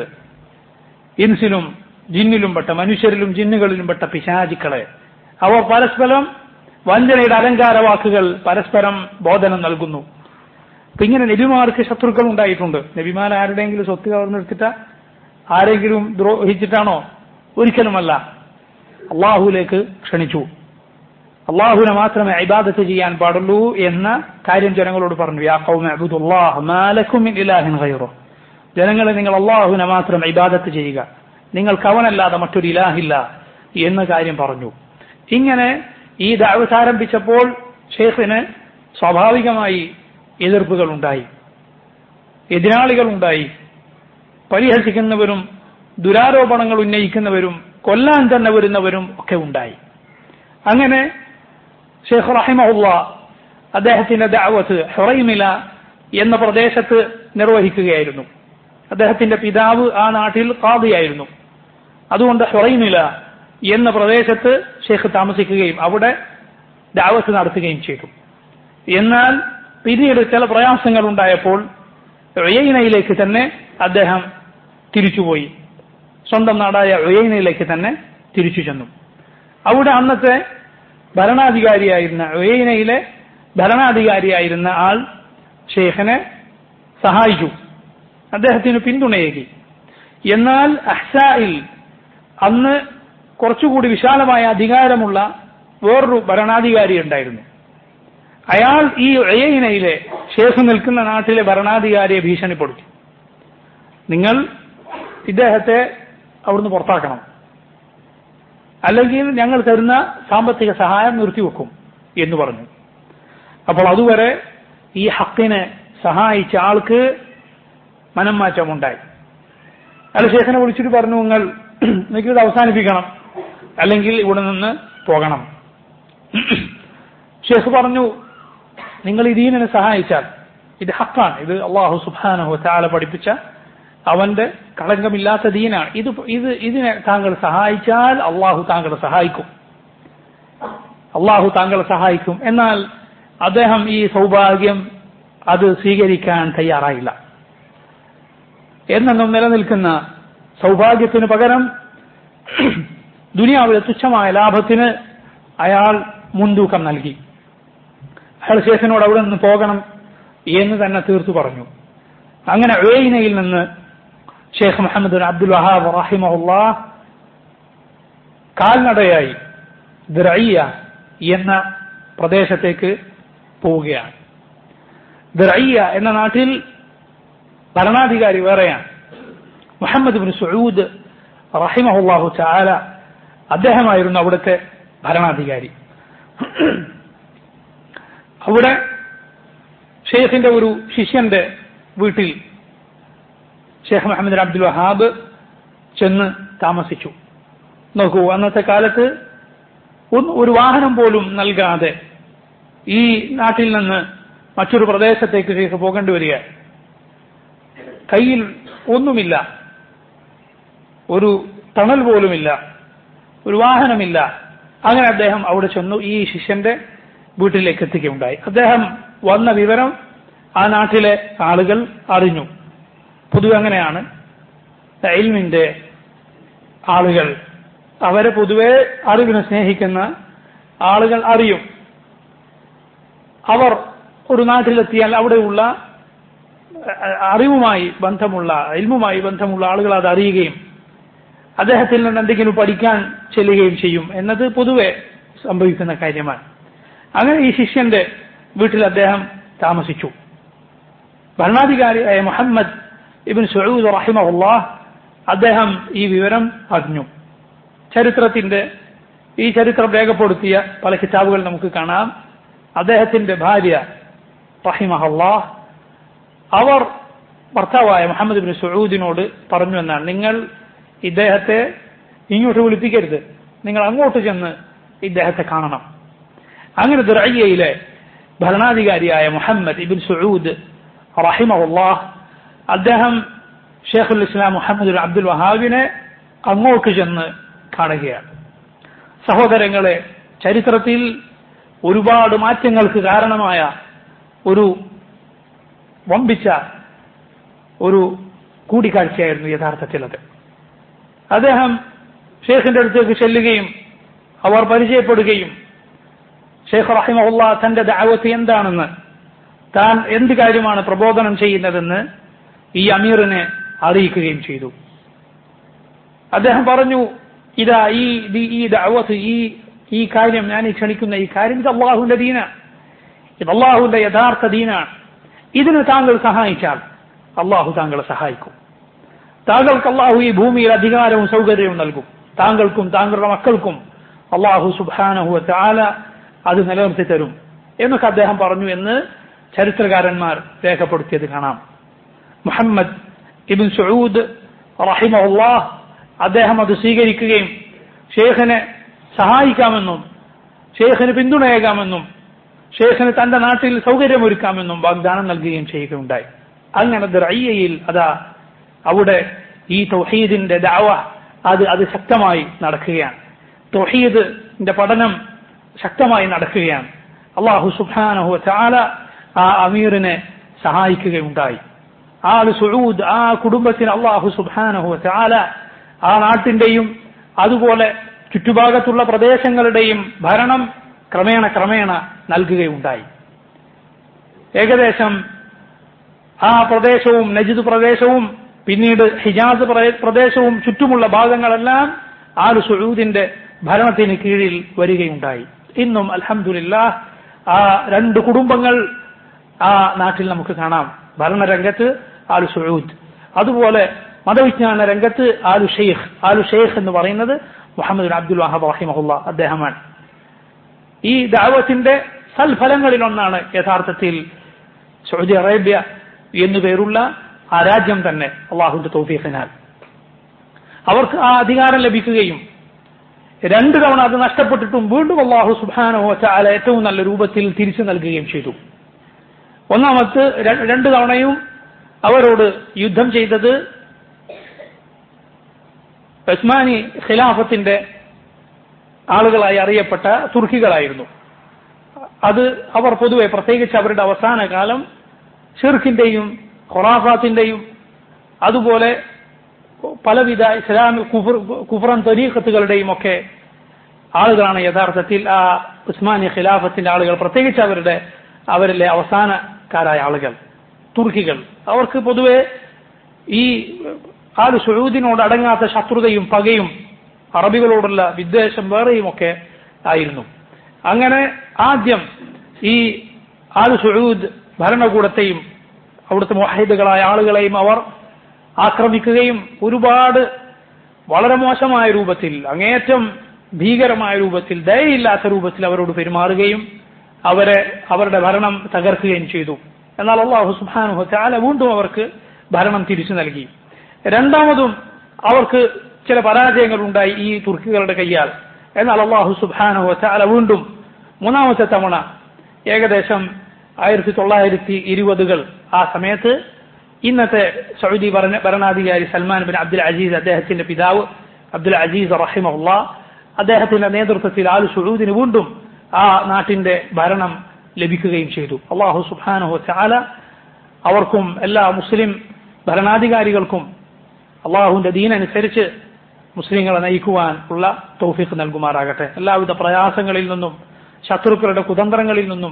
ഇൻസിലും ജിന്നിലും പെട്ട മനുഷ്യരിലും ജിന്നുകളിലും പെട്ട പിശാചിക്കളെ അവർ പരസ്പരം വഞ്ചനയുടെ അലങ്കാര വാക്കുകൾ പരസ്പരം ബോധനം നൽകുന്നു അപ്പൊ ഇങ്ങനെ നബിമാർക്ക് ശത്രുക്കൾ ഉണ്ടായിട്ടുണ്ട് നബിമാർ ആരുടെയെങ്കിലും സ്വത്ത് കവർന്നെടുത്തിട്ട ആരെങ്കിലും ദ്രോഹിച്ചിട്ടാണോ ഒരിക്കലുമല്ല അള്ളാഹുലേക്ക് ക്ഷണിച്ചു അള്ളാഹുവിനെ മാത്രമേ ഇബാദത്ത് ചെയ്യാൻ പാടുള്ളൂ എന്ന കാര്യം ജനങ്ങളോട് പറഞ്ഞു യാ ഖൗമ അബ്ദുല്ലാഹ് മാലക്കും മിൻ ഇലാഹിൻ ഗൈറു ജനങ്ങളെ നിങ്ങൾ അള്ളാഹുവിനെ മാത്രം ഇബാദത്ത് ചെയ്യുക നിങ്ങൾക്ക് അവനല്ലാതെ മറ്റൊരു ഇലാഹില്ല എന്ന കാര്യം പറഞ്ഞു ഇങ്ങനെ ഈ ദാവത്ത് ആരംഭിച്ചപ്പോൾ ഷെയ്ഖിന് സ്വാഭാവികമായി എതിർപ്പുകൾ ഉണ്ടായി എതിരാളികൾ ഉണ്ടായി പരിഹസിക്കുന്നവരും ദുരാരോപണങ്ങൾ ഉന്നയിക്കുന്നവരും കൊല്ലാൻ തന്നെ വരുന്നവരും ഒക്കെ ഉണ്ടായി അങ്ങനെ ഷെയ്ഖ് റഹിമഹുല്ല അദ്ദേഹത്തിന്റെ ദാവത്ത് ഹൊറൈമില എന്ന പ്രദേശത്ത് നിർവഹിക്കുകയായിരുന്നു അദ്ദേഹത്തിന്റെ പിതാവ് ആ നാട്ടിൽ കാതിയായിരുന്നു അതുകൊണ്ട് ഹൊറൈമില എന്ന പ്രദേശത്ത് ഷെയ്ഖ് താമസിക്കുകയും അവിടെ ദാവത്ത് നടത്തുകയും ചെയ്തു എന്നാൽ പിന്നീട് ചില പ്രയാസങ്ങൾ ഉണ്ടായപ്പോൾ ഒയൈനയിലേക്ക് തന്നെ അദ്ദേഹം തിരിച്ചുപോയി സ്വന്തം നാടായ ഒയൈനയിലേക്ക് തന്നെ തിരിച്ചു ചെന്നു അവിടെ അന്നത്തെ ഭരണാധികാരിയായിരുന്ന ഒയൈനയിലെ ഭരണാധികാരിയായിരുന്ന ആൾ ഷെയ്ഖിനെ സഹായിച്ചു അദ്ദേഹത്തിന് പിന്തുണയേകി എന്നാൽ അഹ്സായിൽ അന്ന് കുറച്ചുകൂടി വിശാലമായ അധികാരമുള്ള വേറൊരു ഭരണാധികാരി ഉണ്ടായിരുന്നു അയാൾ ഈ ഒയൈനയിലെ ഷേഖ് നിൽക്കുന്ന നാട്ടിലെ ഭരണാധികാരിയെ ഭീഷണിപ്പെടുത്തി നിങ്ങൾ ഇദ്ദേഹത്തെ അവിടുന്ന് പുറത്താക്കണം അല്ലെങ്കിൽ ഞങ്ങൾ തരുന്ന സാമ്പത്തിക സഹായം നിർത്തിവെക്കും എന്ന് പറഞ്ഞു അപ്പോൾ അതുവരെ ഈ ഹക്കിനെ സഹായിച്ച ആൾക്ക് മനം മാറ്റമുണ്ടായി അല്ല ഷേഖിനെ വിളിച്ചിട്ട് പറഞ്ഞു നിങ്ങൾ നിങ്ങൾക്ക് ഇത് അവസാനിപ്പിക്കണം അല്ലെങ്കിൽ ഇവിടെ നിന്ന് പോകണം ഷേഖ് പറഞ്ഞു നിങ്ങൾ ഈ ദീനിനെ സഹായിച്ചാൽ ഇത് ഹക്കാണ് ഇത് അള്ളാഹു സുബാനഹു ചാല പഠിപ്പിച്ച അവന്റെ കളങ്കമില്ലാത്ത ദീനാണ് ഇത് ഇത് ഇതിനെ താങ്കൾ സഹായിച്ചാൽ അള്ളാഹു താങ്കളെ സഹായിക്കും അള്ളാഹു താങ്കളെ സഹായിക്കും എന്നാൽ അദ്ദേഹം ഈ സൗഭാഗ്യം അത് സ്വീകരിക്കാൻ തയ്യാറായില്ല എന്നെന്നും നിലനിൽക്കുന്ന സൗഭാഗ്യത്തിന് പകരം ദുനിയാവിലെ തുച്ഛമായ ലാഭത്തിന് അയാൾ മുൻതൂക്കം നൽകി അയാൾ ശേഷനോട് അവിടെ നിന്ന് പോകണം എന്ന് തന്നെ തീർത്തു പറഞ്ഞു അങ്ങനെ ഒയ്നയിൽ നിന്ന് ഷെയ്ഖ് മുഹമ്മദ് അബ്ദുൽ വഹാബ് റഹിമഹുല്ല കാൽനടയായി ദിറയ്യ എന്ന പ്രദേശത്തേക്ക് പോവുകയാണ് ദിറയ്യ എന്ന നാട്ടിൽ ഭരണാധികാരി വേറെയാണ് മുഹമ്മദ് ബിൻ സൂദ് റഹിമഹുല്ലാഹു ചാല അദ്ദേഹമായിരുന്നു അവിടുത്തെ ഭരണാധികാരി അവിടെ ഷെയ്ഖിന്റെ ഒരു ശിഷ്യന്റെ വീട്ടിൽ ഷെയ്ഖ് മുഹമ്മദ് അബ്ദുൽ വഹാബ് ചെന്ന് താമസിച്ചു നോക്കൂ അന്നത്തെ കാലത്ത് ഒന്ന് ഒരു വാഹനം പോലും നൽകാതെ ഈ നാട്ടിൽ നിന്ന് മറ്റൊരു പ്രദേശത്തേക്ക് ഷെയ്ഖ് പോകേണ്ടി വരിക കയ്യിൽ ഒന്നുമില്ല ഒരു തണൽ പോലുമില്ല ഒരു വാഹനമില്ല അങ്ങനെ അദ്ദേഹം അവിടെ ചെന്നു ഈ ശിഷ്യന്റെ വീട്ടിലേക്ക് എത്തിക്കുകയുണ്ടായി അദ്ദേഹം വന്ന വിവരം ആ നാട്ടിലെ ആളുകൾ അറിഞ്ഞു പൊതുവെ അങ്ങനെയാണ് ഇൽമിന്റെ ആളുകൾ അവരെ പൊതുവെ അറിവിനെ സ്നേഹിക്കുന്ന ആളുകൾ അറിയും അവർ ഒരു നാട്ടിലെത്തിയാൽ അവിടെയുള്ള അഹ് അറിവുമായി ബന്ധമുള്ള ഇൽമുമായി ബന്ധമുള്ള ആളുകൾ അത് അറിയുകയും അദ്ദേഹത്തിൽ നിന്ന് എന്തെങ്കിലും പഠിക്കാൻ ചെല്ലുകയും ചെയ്യും എന്നത് പൊതുവെ സംഭവിക്കുന്ന കാര്യമാണ് അങ്ങനെ ഈ ശിഷ്യന്റെ വീട്ടിൽ അദ്ദേഹം താമസിച്ചു ഭരണാധികാരിയായ മുഹമ്മദ് ഇബിൻ സൂദ് റഹിമഹുല്ലാഹ് അദ്ദേഹം ഈ വിവരം അറിഞ്ഞു ചരിത്രത്തിന്റെ ഈ ചരിത്രം രേഖപ്പെടുത്തിയ പല കിതാബുകൾ നമുക്ക് കാണാം അദ്ദേഹത്തിന്റെ ഭാര്യ റഹിമഹല്ലാഹ് അവർ ഭർത്താവായ മുഹമ്മദ് ബിൻ സൂദിനോട് പറഞ്ഞു എന്നാണ് നിങ്ങൾ ഇദ്ദേഹത്തെ ഇങ്ങോട്ട് വിളിപ്പിക്കരുത് നിങ്ങൾ അങ്ങോട്ട് ചെന്ന് ഇദ്ദേഹത്തെ കാണണം അങ്ങനെ ദുറയ്യയിലെ ഭരണാധികാരിയായ മുഹമ്മദ് ഇബിൻ സൂദ് റഹിമഹുല്ലാഹ് അദ്ദേഹം ഷേഖുൽ ഇസ്ലാം മുഹമ്മദ് അബ്ദുൽ വഹാബിനെ അങ്ങോട്ട് ചെന്ന് കാണുകയാണ് സഹോദരങ്ങളെ ചരിത്രത്തിൽ ഒരുപാട് മാറ്റങ്ങൾക്ക് കാരണമായ ഒരു വമ്പിച്ച ഒരു കൂടിക്കാഴ്ചയായിരുന്നു യഥാർത്ഥത്തിൽ അത് അദ്ദേഹം ഷേഖിന്റെ അടുത്തേക്ക് ചെല്ലുകയും അവർ പരിചയപ്പെടുകയും ഷേഖ് റഹിമഹുല്ല തന്റെ ദാവത്ത് എന്താണെന്ന് താൻ എന്ത് കാര്യമാണ് പ്രബോധനം ചെയ്യുന്നതെന്ന് ഈ അമീറിനെ അറിയിക്കുകയും ചെയ്തു അദ്ദേഹം പറഞ്ഞു ഇതാ ഈ ദി- ഈ ദഅവത്ത് ഈ ഈ കാര്യം ഞാൻ ഈ ക്ഷണിക്കുന്ന ഈ കാര്യം ഇത് അള്ളാഹുവിന്റെ ദീനാണ് ഇത് അള്ളാഹുവിന്റെ യഥാർത്ഥ ദീനാണ് ഇതിന് താങ്കൾ സഹായിച്ചാൽ അള്ളാഹു താങ്കളെ സഹായിക്കും താങ്കൾക്ക് അള്ളാഹു ഈ ഭൂമിയിൽ അധികാരവും സൗകര്യവും നൽകും താങ്കൾക്കും താങ്കളുടെ മക്കൾക്കും അള്ളാഹു സുബാനഹു ആല അത് നിലനിർത്തി തരും എന്നൊക്കെ അദ്ദേഹം പറഞ്ഞു എന്ന് ചരിത്രകാരന്മാർ രേഖപ്പെടുത്തിയത് കാണാം മുഹമ്മദ് ഇബിൻ സൂദ് റഹിമഹുല്ലാഹ് അദ്ദേഹം അത് സ്വീകരിക്കുകയും ഷേഖിനെ സഹായിക്കാമെന്നും ഷേഖിന് പിന്തുണയേകാമെന്നും ഷേഖിന് തന്റെ നാട്ടിൽ സൗകര്യമൊരുക്കാമെന്നും വാഗ്ദാനം നൽകുകയും ചെയ്യുകയുണ്ടായി അങ്ങനെ ദറയ്യയിൽ അതാ അവിടെ ഈ തൗഹീദിന്റെ ദാവ അത് അത് ശക്തമായി നടക്കുകയാണ് തൗഹീദിന്റെ പഠനം ശക്തമായി നടക്കുകയാണ് അള്ളാഹു സുബാനഹു ചാല ആ അമീറിനെ സഹായിക്കുകയുണ്ടായി ആ സുഴൂദ് ആ കുടുംബത്തിന് അള്ളാഹു സുബാനഹു ചാല ആ നാട്ടിന്റെയും അതുപോലെ ചുറ്റുഭാഗത്തുള്ള പ്രദേശങ്ങളുടെയും ഭരണം ക്രമേണ ക്രമേണ നൽകുകയുണ്ടായി ഏകദേശം ആ പ്രദേശവും നജിദ് പ്രദേശവും പിന്നീട് ഹിജാസ് പ്രദേ- പ്രദേശവും ചുറ്റുമുള്ള ഭാഗങ്ങളെല്ലാം ആലു സുഴൂദിന്റെ ഭരണത്തിന് കീഴിൽ വരികയുണ്ടായി ഇന്നും അൽഹംദുലില്ല ആ രണ്ട് കുടുംബങ്ങൾ ആ നാട്ടിൽ നമുക്ക് കാണാം ഭരണരംഗത്ത് ആലു സുഴൂദ് അതുപോലെ മതവിജ്ഞാന രംഗത്ത് ആലു ഷെയ്ഖ് ആലു ഷെയ്ഖ് എന്ന് പറയുന്നത് മുഹമ്മദ് ബിൻ അബ്ദുൽ വഹാബ് റഹിമഹുല്ല അദ്ദേഹമാണ് ഈ ദാവത്തിന്റെ സൽഫലങ്ങളിൽ ഒന്നാണ് യഥാർത്ഥത്തിൽ സൗദി അറേബ്യ എന്നു പേരുള്ള ആ രാജ്യം തന്നെ അള്ളാഹുന്റെ തൗഫീഖിനാൽ അവർക്ക് ആ അധികാരം ലഭിക്കുകയും രണ്ടു തവണ അത് നഷ്ടപ്പെട്ടിട്ടും വീണ്ടും അള്ളാഹു സുബാനോ ചാല ഏറ്റവും നല്ല രൂപത്തിൽ തിരിച്ചു നൽകുകയും ചെയ്തു ഒന്നാമത്ത് ര- രണ്ടു തവണയും അവരോട് യുദ്ധം ചെയ്തത് ഉസ്മാനി ഖിലാഫത്തിന്റെ ആളുകളായി അറിയപ്പെട്ട തുർക്കികളായിരുന്നു അത് അവർ പൊതുവെ പ്രത്യേകിച്ച് അവരുടെ അവസാന കാലം ഷിർഖിന്റെയും ഖൊറാഫാത്തിന്റെയും അതുപോലെ പലവിധ ഇസ്ലാമിക് കുഫർ കുഫറൻ തൊരീഖത്തുകളുടെയും ഒക്കെ ആളുകളാണ് യഥാർത്ഥത്തിൽ ആ ഉസ്മാനി ഖിലാഫത്തിന്റെ ആളുകൾ പ്രത്യേകിച്ച് അവരുടെ അവരിലെ അവസാനക്കാരായ ആളുകൾ തുർക്കികൾ അവർക്ക് പൊതുവെ ഈ ആല് സുഴൂദിനോട് അടങ്ങാത്ത ശത്രുതയും പകയും അറബികളോടുള്ള വിദ്വേഷം വേറെയും ഒക്കെ ആയിരുന്നു അങ്ങനെ ആദ്യം ഈ ആല് സുഴൂദ് ഭരണകൂടത്തെയും അവിടുത്തെ മുഹൈദുകളായ ആളുകളെയും അവർ ആക്രമിക്കുകയും ഒരുപാട് വളരെ മോശമായ രൂപത്തിൽ അങ്ങേയറ്റം ഭീകരമായ രൂപത്തിൽ ദയയില്ലാത്ത രൂപത്തിൽ അവരോട് പെരുമാറുകയും അവരെ അവരുടെ ഭരണം തകർക്കുകയും ചെയ്തു എന്നാൽ അള്ളാഹു സുബാനുഹു ചാല വീണ്ടും അവർക്ക് ഭരണം തിരിച്ചു നൽകി രണ്ടാമതും അവർക്ക് ചില പരാജയങ്ങൾ ഉണ്ടായി ഈ തുർക്കികളുടെ കയ്യാൽ എന്നാൽ അള്ളാഹു സുബാനുഹു ചാല വീണ്ടും മൂന്നാമത്തെ തവണ ഏകദേശം ആയിരത്തി തൊള്ളായിരത്തി ഇരുപതുകൾ ആ സമയത്ത് ഇന്നത്തെ സൗദി ഭരണ ഭരണാധികാരി സൽമാൻ ബിൻ അബ്ദുൽ അസീസ് അദ്ദേഹത്തിന്റെ പിതാവ് അബ്ദുൽ അസീസ് റഹിമുള്ള അദ്ദേഹത്തിന്റെ നേതൃത്വത്തിൽ ആൽ സുഴൂദിന് വീണ്ടും ആ നാട്ടിന്റെ ഭരണം ലഭിക്കുകയും ചെയ്തു അള്ളാഹു സുബാനഹു ചാല അവർക്കും എല്ലാ മുസ്ലിം ഭരണാധികാരികൾക്കും അള്ളാഹുവിന്റെ ദീനനുസരിച്ച് മുസ്ലിങ്ങളെ നയിക്കുവാൻ ഉള്ള തൗഫീഖ് നൽകുമാറാകട്ടെ എല്ലാവിധ പ്രയാസങ്ങളിൽ നിന്നും ശത്രുക്കളുടെ കുതന്ത്രങ്ങളിൽ നിന്നും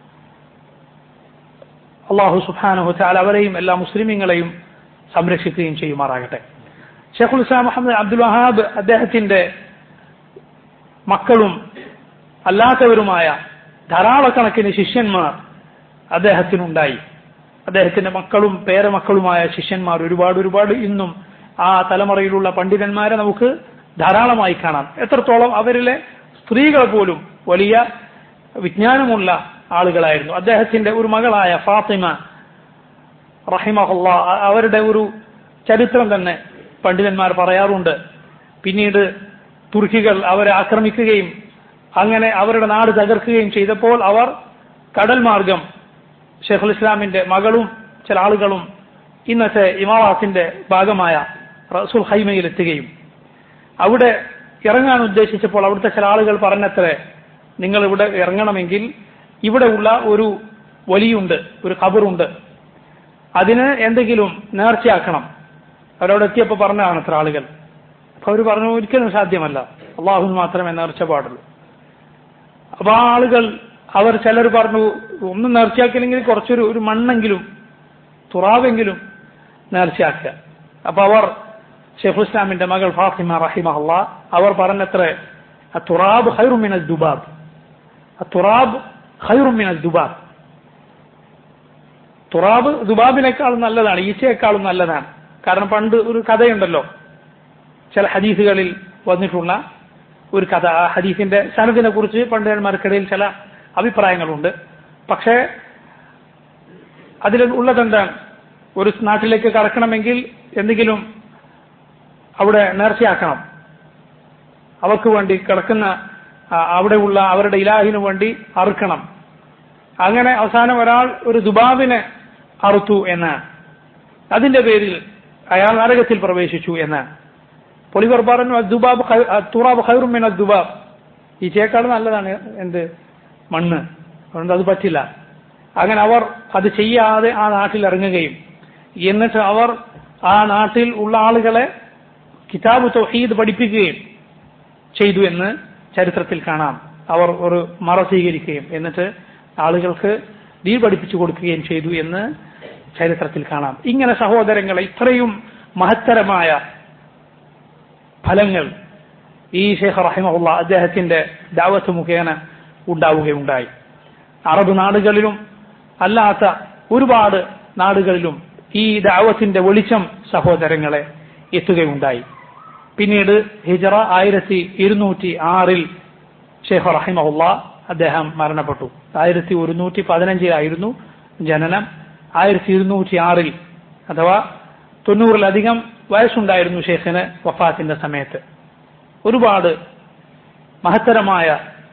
അള്ളാഹു സുബാനഹു ചാല അവരെയും എല്ലാ മുസ്ലിമീങ്ങളെയും സംരക്ഷിക്കുകയും ചെയ്യുമാറാകട്ടെ ഷെഖുൽ ഇസ്ലാം മുഹമ്മദ് അബ്ദുൽ വഹാബ് അദ്ദേഹത്തിന്റെ മക്കളും അല്ലാത്തവരുമായ ധാരാളക്കണക്കിന് ശിഷ്യന്മാർ അദ്ദേഹത്തിനുണ്ടായി അദ്ദേഹത്തിന്റെ മക്കളും പേരമക്കളുമായ ശിഷ്യന്മാർ ഒരുപാട് ഒരുപാട് ഇന്നും ആ തലമുറയിലുള്ള പണ്ഡിതന്മാരെ നമുക്ക് ധാരാളമായി കാണാം എത്രത്തോളം അവരിലെ സ്ത്രീകൾ പോലും വലിയ വിജ്ഞാനമുള്ള ആളുകളായിരുന്നു അദ്ദേഹത്തിന്റെ ഒരു മകളായ ഫാത്തിമ റഹിമഹുല്ല അവരുടെ ഒരു ചരിത്രം തന്നെ പണ്ഡിതന്മാർ പറയാറുണ്ട് പിന്നീട് തുർക്കികൾ അവരെ ആക്രമിക്കുകയും അങ്ങനെ അവരുടെ നാട് തകർക്കുകയും ചെയ്തപ്പോൾ അവർ കടൽ മാർഗം ഷെയ്ഖുൽ ഇസ്ലാമിന്റെ മകളും ചില ആളുകളും ഇന്നത്തെ ഇമാവാത്തിന്റെ ഭാഗമായ റസൂൽ ഹൈമയിൽ എത്തുകയും അവിടെ ഇറങ്ങാൻ ഉദ്ദേശിച്ചപ്പോൾ അവിടുത്തെ ചില ആളുകൾ പറഞ്ഞത്രേ നിങ്ങൾ ഇവിടെ ഇറങ്ങണമെങ്കിൽ ഇവിടെ ഉള്ള ഒരു വലിയുണ്ട് ഒരു ഖബറുണ്ട് അതിന് എന്തെങ്കിലും നേർച്ചയാക്കണം അവരവിടെ എത്തിയപ്പോൾ പറഞ്ഞതാണ് അത്ര ആളുകൾ അപ്പൊ അവർ പറഞ്ഞു ഒരിക്കലും സാധ്യമല്ല അള്ളാഹുന് മാത്രമേ നേർച്ച പാടുള്ളൂ അപ്പൊ ആ ആളുകൾ അവർ ചിലർ പറഞ്ഞു ഒന്നും നേർച്ചയാക്കില്ലെങ്കിൽ കുറച്ചൊരു ഒരു മണ്ണെങ്കിലും തുറാവെങ്കിലും നേർച്ചയാക്കുക അപ്പൊ അവർ ഷെയ്ഖുൽ ഇസ്ലാമിന്റെ മകൾ ഫാത്തിമ റഹിമഹല്ല അവർ പറഞ്ഞത്ര തുറാബ് ഹൈറുമിന ദുബാബ് തുറാബ് ഹൈറുമിന ദുബാബ് തുറാബ് ദുബാബിനേക്കാളും നല്ലതാണ് ഈച്ചയെക്കാളും നല്ലതാണ് കാരണം പണ്ട് ഒരു കഥയുണ്ടല്ലോ ചില ഹദീസുകളിൽ വന്നിട്ടുള്ള ഒരു കഥ ആ ഹദീസിന്റെ സനദിനെ കുറിച്ച് പണ്ഡിതന്മാർക്കിടയിൽ ചില അഭിപ്രായങ്ങളുണ്ട് പക്ഷേ അതിൽ ഉള്ളതെന്താണ് ഒരു നാട്ടിലേക്ക് കടക്കണമെങ്കിൽ എന്തെങ്കിലും അവിടെ നേർച്ചയാക്കണം അവർക്ക് വേണ്ടി കിടക്കുന്ന അവിടെയുള്ള അവരുടെ ഇലാഹിനു വേണ്ടി അറുക്കണം അങ്ങനെ അവസാനം ഒരാൾ ഒരു ദുബാബിനെ അറുത്തു എന്നാണ് അതിന്റെ പേരിൽ അയാൾ നരകത്തിൽ പ്രവേശിച്ചു എന്നാണ് പൊളിവർ പറഞ്ഞു ദുബാബ് തുറാബ് ഹൈറുമിൻ ദുബാബ് ഈ ചേക്കാൾ നല്ലതാണ് എന്ത് മണ്ണ് അതുകൊണ്ട് അത് പറ്റില്ല അങ്ങനെ അവർ അത് ചെയ്യാതെ ആ നാട്ടിൽ ഇറങ്ങുകയും എന്നിട്ട് അവർ ആ നാട്ടിൽ ഉള്ള ആളുകളെ കിതാബ് തൗഹീദ് പഠിപ്പിക്കുകയും ചെയ്തു എന്ന് ചരിത്രത്തിൽ കാണാം അവർ ഒരു മറ സ്വീകരിക്കുകയും എന്നിട്ട് ആളുകൾക്ക് ദീ പഠിപ്പിച്ചു കൊടുക്കുകയും ചെയ്തു എന്ന് ചരിത്രത്തിൽ കാണാം ഇങ്ങനെ സഹോദരങ്ങളെ ഇത്രയും മഹത്തരമായ ഫലങ്ങൾ ഈ ഷെയ്ഖ് റഹിമഹുല്ല അദ്ദേഹത്തിന്റെ ദാവത്ത് മുഖേന ഉണ്ടാവുകയുണ്ടായി അറബ് നാടുകളിലും അല്ലാത്ത ഒരുപാട് നാടുകളിലും ഈ ദാവത്തിന്റെ വെളിച്ചം സഹോദരങ്ങളെ എത്തുകയുണ്ടായി പിന്നീട് ഹിജറ ആയിരത്തി ഇരുന്നൂറ്റി ആറിൽ ഷെയ്ഖ് റഹിമഹുല്ല അദ്ദേഹം മരണപ്പെട്ടു ആയിരത്തി ഒരുന്നൂറ്റി പതിനഞ്ചിലായിരുന്നു ജനനം ആയിരത്തി ഇരുന്നൂറ്റി ആറിൽ അഥവാ തൊണ്ണൂറിലധികം വയസ്സുണ്ടായിരുന്നു ഷെയ്ഖിന് വഫാത്തിന്റെ സമയത്ത് ഒരുപാട് മഹത്തരമായ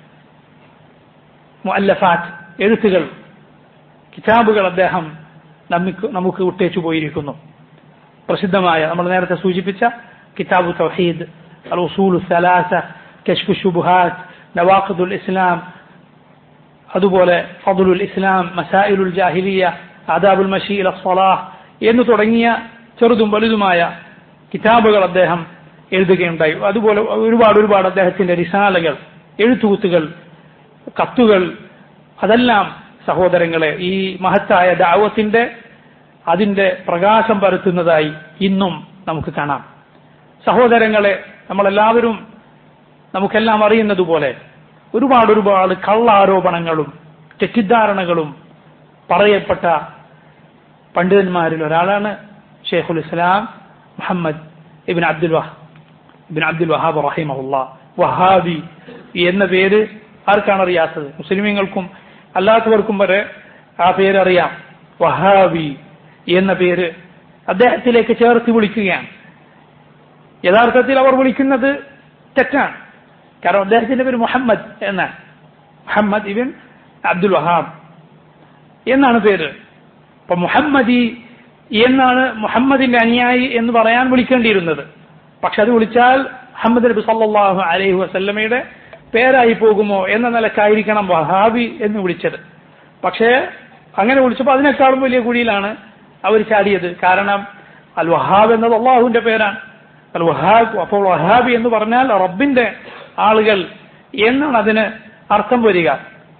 മുഅല്ലഫാറ്റ് എഴുത്തുകൾ കിതാബുകൾ അദ്ദേഹം നമുക്ക് നമുക്ക് വിട്ടേച്ചു പോയിരിക്കുന്നു പ്രസിദ്ധമായ നമ്മൾ നേരത്തെ സൂചിപ്പിച്ച കിതാബു തൗഹീദ് അൽ ഉസൂൽ സലാസ കശ്ഫു ഷുബുഹാത്ത് നവാഖിദുൽ ഇസ്ലാം അതുപോലെ ഫضലുൽ ഇസ്ലാം മസായിലുൽ ജാഹിലിയ ആദാബുൽ മഷീൽ സലാഹ് എന്ന് തുടങ്ങിയ ചെറുതും വലുതുമായ കിതാബുകൾ അദ്ദേഹം എഴുതുകയുണ്ടായി അതുപോലെ ഒരുപാട് ഒരുപാട് അദ്ദേഹത്തിന്റെ റിസാലകൾ എഴുത്തുകുത്തുകൾ കത്തുകൾ അതെല്ലാം സഹോദരങ്ങളെ ഈ മഹത്തായ ദാവത്തിന്റെ അതിന്റെ പ്രകാശം പരത്തുന്നതായി ഇന്നും നമുക്ക് കാണാം സഹോദരങ്ങളെ നമ്മളെല്ലാവരും നമുക്കെല്ലാം അറിയുന്നതുപോലെ ഒരുപാട് ഒരുപാട് കള്ളാരോപണങ്ങളും തെറ്റിദ്ധാരണകളും പറയപ്പെട്ട പണ്ഡിതന്മാരിൽ ഒരാളാണ് ഷെയ്ഖുൽ ഇസ്ലാം മുഹമ്മദ് ഇബിൻ അബ്ദുൽ വഹ ഇബിൻ അബ്ദുൽ വഹാബ് റഹിമഹുല്ല വഹാബി എന്ന പേര് ആർക്കാണ് അറിയാത്തത് മുസ്ലിമീങ്ങൾക്കും അല്ലാത്തവർക്കും വരെ ആ പേരറിയാം വഹാബി എന്ന പേര് അദ്ദേഹത്തിലേക്ക് ചേർത്ത് വിളിക്കുകയാണ് യഥാർത്ഥത്തിൽ അവർ വിളിക്കുന്നത് തെറ്റാണ് കാരണം അദ്ദേഹത്തിന്റെ പേര് മുഹമ്മദ് എന്നാണ് മുഹമ്മദ് ഇബിൻ അബ്ദുൽ വഹാബ് എന്നാണ് പേര് അപ്പൊ മുഹമ്മദി എന്നാണ് മുഹമ്മദിന്റെ അനുയായി എന്ന് പറയാൻ വിളിക്കേണ്ടിയിരുന്നത് പക്ഷെ അത് വിളിച്ചാൽ മുഹമ്മദ് നബി സല്ലല്ലാഹു അലൈഹി വസല്ലമയുടെ പേരായി പോകുമോ എന്ന നിലക്കായിരിക്കണം വഹാബി എന്ന് വിളിച്ചത് പക്ഷേ അങ്ങനെ വിളിച്ചപ്പോൾ അതിനേക്കാളും വലിയ കുഴിയിലാണ് അവർ ചാടിയത് കാരണം അൽ വഹാബ് എന്നത് അള്ളാഹുവിന്റെ പേരാണ് അൽ വഹാബ് അപ്പോൾ വഹാബി എന്ന് പറഞ്ഞാൽ റബ്ബിന്റെ ആളുകൾ എന്നാണ് അതിന് അർത്ഥം വരിക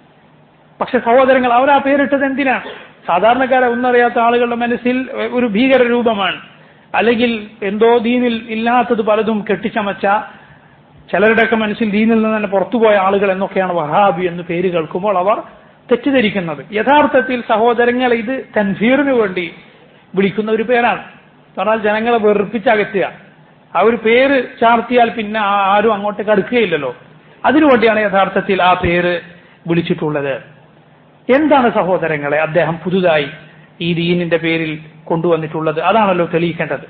പക്ഷെ സഹോദരങ്ങൾ അവർ ആ പേരിട്ടത് എന്തിനാണ് സാധാരണക്കാരെ ഒന്നറിയാത്ത ആളുകളുടെ മനസ്സിൽ ഒരു ഭീകര രൂപമാണ് അല്ലെങ്കിൽ എന്തോ ദീനിൽ ഇല്ലാത്തത് പലതും കെട്ടിച്ചമച്ച ചിലരുടെയൊക്കെ മനസ്സിൽ ദീനിൽ നിന്ന് തന്നെ പുറത്തുപോയ ആളുകൾ എന്നൊക്കെയാണ് വഹാബി എന്ന് പേര് കേൾക്കുമ്പോൾ അവർ തെറ്റിദ്ധരിക്കുന്നത് യഥാർത്ഥത്തിൽ സഹോദരങ്ങൾ ഇത് തൻഫീറിന് വേണ്ടി വിളിക്കുന്ന ഒരു പേരാണ് പറഞ്ഞാൽ ജനങ്ങളെ വെറുപ്പിച്ചകറ്റുക ആ ഒരു പേര് ചാർത്തിയാൽ പിന്നെ ആ- ആരും അങ്ങോട്ടേക്ക് അടുക്കുകയില്ലല്ലോ അതിനുവേണ്ടിയാണ് യഥാർത്ഥത്തിൽ ആ പേര് വിളിച്ചിട്ടുള്ളത് എന്താണ് സഹോദരങ്ങളെ അദ്ദേഹം പുതുതായി ഈ ദീനിന്റെ പേരിൽ കൊണ്ടുവന്നിട്ടുള്ളത് അതാണല്ലോ തെളിയിക്കേണ്ടത്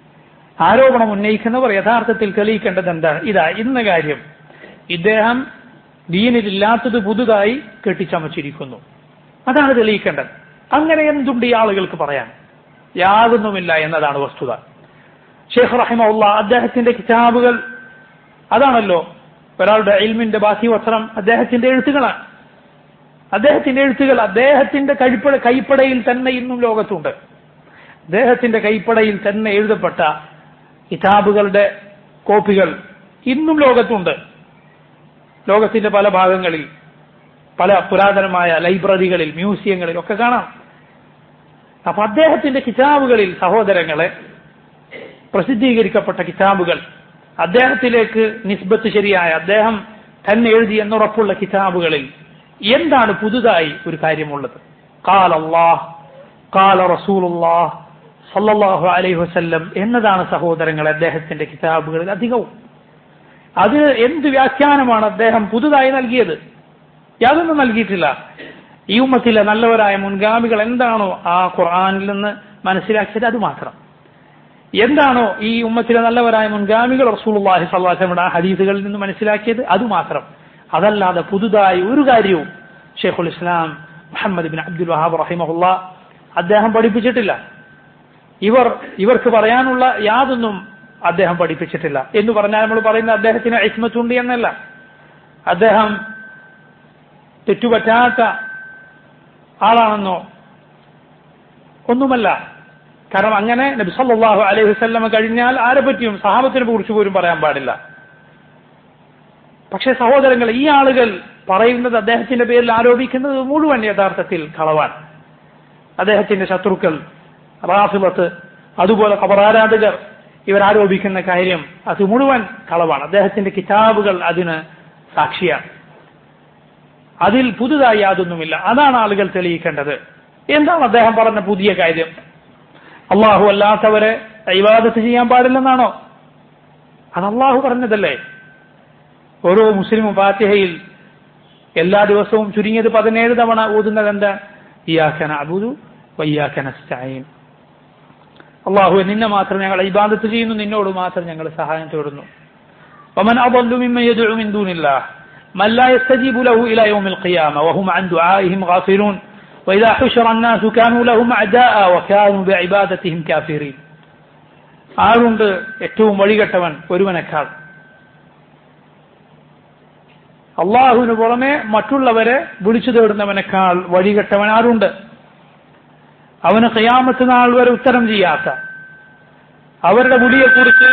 ആരോപണം ഉന്നയിക്കുന്നവർ യഥാർത്ഥത്തിൽ തെളിയിക്കേണ്ടത് എന്താണ് ഇതാ ഇന്ന കാര്യം ഇദ്ദേഹം ദീനിലില്ലാത്തത് പുതുതായി കെട്ടിച്ചമച്ചിരിക്കുന്നു അതാണ് തെളിയിക്കേണ്ടത് അങ്ങനെ എന്തുണ്ട് ഈ ആളുകൾക്ക് പറയാൻ യാതൊന്നുമില്ല എന്നതാണ് വസ്തുത ഷെയ്ഖ് റഹിമുള്ള അദ്ദേഹത്തിന്റെ കിതാബുകൾ അതാണല്ലോ ഒരാളുടെ ഇൽമിന്റെ ബാക്കി വസ്ത്രം അദ്ദേഹത്തിന്റെ എഴുത്തുകളാണ് അദ്ദേഹത്തിന്റെ എഴുത്തുകൾ അദ്ദേഹത്തിന്റെ കഴിപ്പട കൈപ്പടയിൽ തന്നെ ഇന്നും ലോകത്തുണ്ട് അദ്ദേഹത്തിന്റെ കൈപ്പടയിൽ തന്നെ എഴുതപ്പെട്ട കിതാബുകളുടെ കോപ്പികൾ ഇന്നും ലോകത്തുണ്ട് ലോകത്തിന്റെ പല ഭാഗങ്ങളിൽ പല പുരാതനമായ ലൈബ്രറികളിൽ മ്യൂസിയങ്ങളിൽ ഒക്കെ കാണാം അപ്പൊ അദ്ദേഹത്തിന്റെ കിതാബുകളിൽ സഹോദരങ്ങളെ പ്രസിദ്ധീകരിക്കപ്പെട്ട കിതാബുകൾ അദ്ദേഹത്തിലേക്ക് നിസ്ബത്ത് ശരിയായ അദ്ദേഹം തന്നെ എഴുതി എന്നുറപ്പുള്ള കിതാബുകളിൽ എന്താണ് പുതുതായി ഒരു കാര്യമുള്ളത് കാൽ അള്ളാഹ് കാല റസൂലുള്ളാഹ് സല്ലല്ലാഹു അലൈഹി വസല്ലം എന്നതാണ് സഹോദരങ്ങൾ അദ്ദേഹത്തിന്റെ കിതാബുകളിൽ അധികവും അതിന് എന്ത് വ്യാഖ്യാനമാണ് അദ്ദേഹം പുതുതായി നൽകിയത് യാതൊന്നും നൽകിയിട്ടില്ല ഈ ഉമ്മത്തിലെ നല്ലവരായ മുൻഗാമികൾ എന്താണോ ആ ഖുർആനിൽ നിന്ന് മനസ്സിലാക്കിയത് അത് മാത്രം എന്താണോ ഈ ഉമ്മത്തിലെ നല്ലവരായ മുൻഗാമികൾ റസൂലുള്ളാഹി സ്വല്ലല്ലാഹു അലൈഹി വസല്ലം ആ ഹദീസുകളിൽ നിന്ന് മനസ്സിലാക്കിയത് അത് മാത്രം അതല്ലാതെ പുതുതായി ഒരു കാര്യവും ഷെയ്ഖുൽ ഇസ്ലാം മുഹമ്മദ് ബിൻ അബ്ദുൽ വഹാബ് റഹിമഹുല്ല അദ്ദേഹം പഠിപ്പിച്ചിട്ടില്ല ഇവർ ഇവർക്ക് പറയാനുള്ള യാതൊന്നും അദ്ദേഹം പഠിപ്പിച്ചിട്ടില്ല എന്ന് പറഞ്ഞാൽ നമ്മൾ പറയുന്ന അദ്ദേഹത്തിന് ഇസ്മത്തുണ്ട് എന്നല്ല അദ്ദേഹം തെറ്റുപറ്റാത്ത ആളാണെന്നോ ഒന്നുമല്ല കാരണം അങ്ങനെ നബി സല്ലല്ലാഹു അലൈഹി വസല്ലമ കഴിഞ്ഞാൽ ആരെ പറ്റിയും സഹാബത്തിനെ കുറിച്ച് പോലും പറയാൻ പാടില്ല പക്ഷേ സഹോദരങ്ങൾ ഈ ആളുകൾ പറയുന്നത് അദ്ദേഹത്തിന്റെ പേരിൽ ആരോപിക്കുന്നത് മുഴുവൻ യഥാർത്ഥത്തിൽ കളവാണ് അദ്ദേഹത്തിന്റെ ശത്രുക്കൾ റാഫിബത്ത് അതുപോലെ ഖബറാരാധകർ ഇവരാരോപിക്കുന്ന കാര്യം അത് മുഴുവൻ കളവാണ് അദ്ദേഹത്തിന്റെ കിതാബുകൾ അതിന് സാക്ഷിയാണ് അതിൽ പുതുതായി യാതൊന്നുമില്ല അതാണ് ആളുകൾ തെളിയിക്കേണ്ടത് എന്താണ് അദ്ദേഹം പറഞ്ഞ പുതിയ കാര്യം അള്ളാഹു അല്ലാത്തവരെ ഇവാദത്ത് ചെയ്യാൻ പാടില്ലെന്നാണോ അത് അള്ളാഹു പറഞ്ഞതല്ലേ ഓരോ മുസ്ലിമും ഫാത്തിഹയിൽ എല്ലാ ദിവസവും ചുരുങ്ങിയത് പതിനേഴ് തവണ ഓതുന്നത് എന്താ ഇയാക്കന അബുദു വയ്യാക്കന സ്റ്റൈൻ അള്ളാഹു നിന്നെ മാത്രം ഞങ്ങൾ ഇബാദത്ത് ചെയ്യുന്നു നിന്നോട് മാത്രം ഞങ്ങൾ സഹായം തേടുന്നു ومن أضل ممن يدعو من دون الله من لا يستجيب له إلى يوم القيامة وهم عن دعائهم غافلون وإذا حشر الناس كانوا لهم أعداء وكانوا بعبادتهم كافرين ആരുണ്ട് ഏറ്റവും വഴികെട്ടവൻ ഒരുവനേക്കാൾ അള്ളാഹുവിന് പുറമെ മറ്റുള്ളവരെ വിളിച്ചു തേടുന്നവനേക്കാൾ വഴികെട്ടവൻ ആരുണ്ട് അവന് ഖിയാമത്ത് നാൾ വരെ ഉത്തരം ചെയ്യാത്ത അവരുടെ വിളിയെക്കുറിച്ച്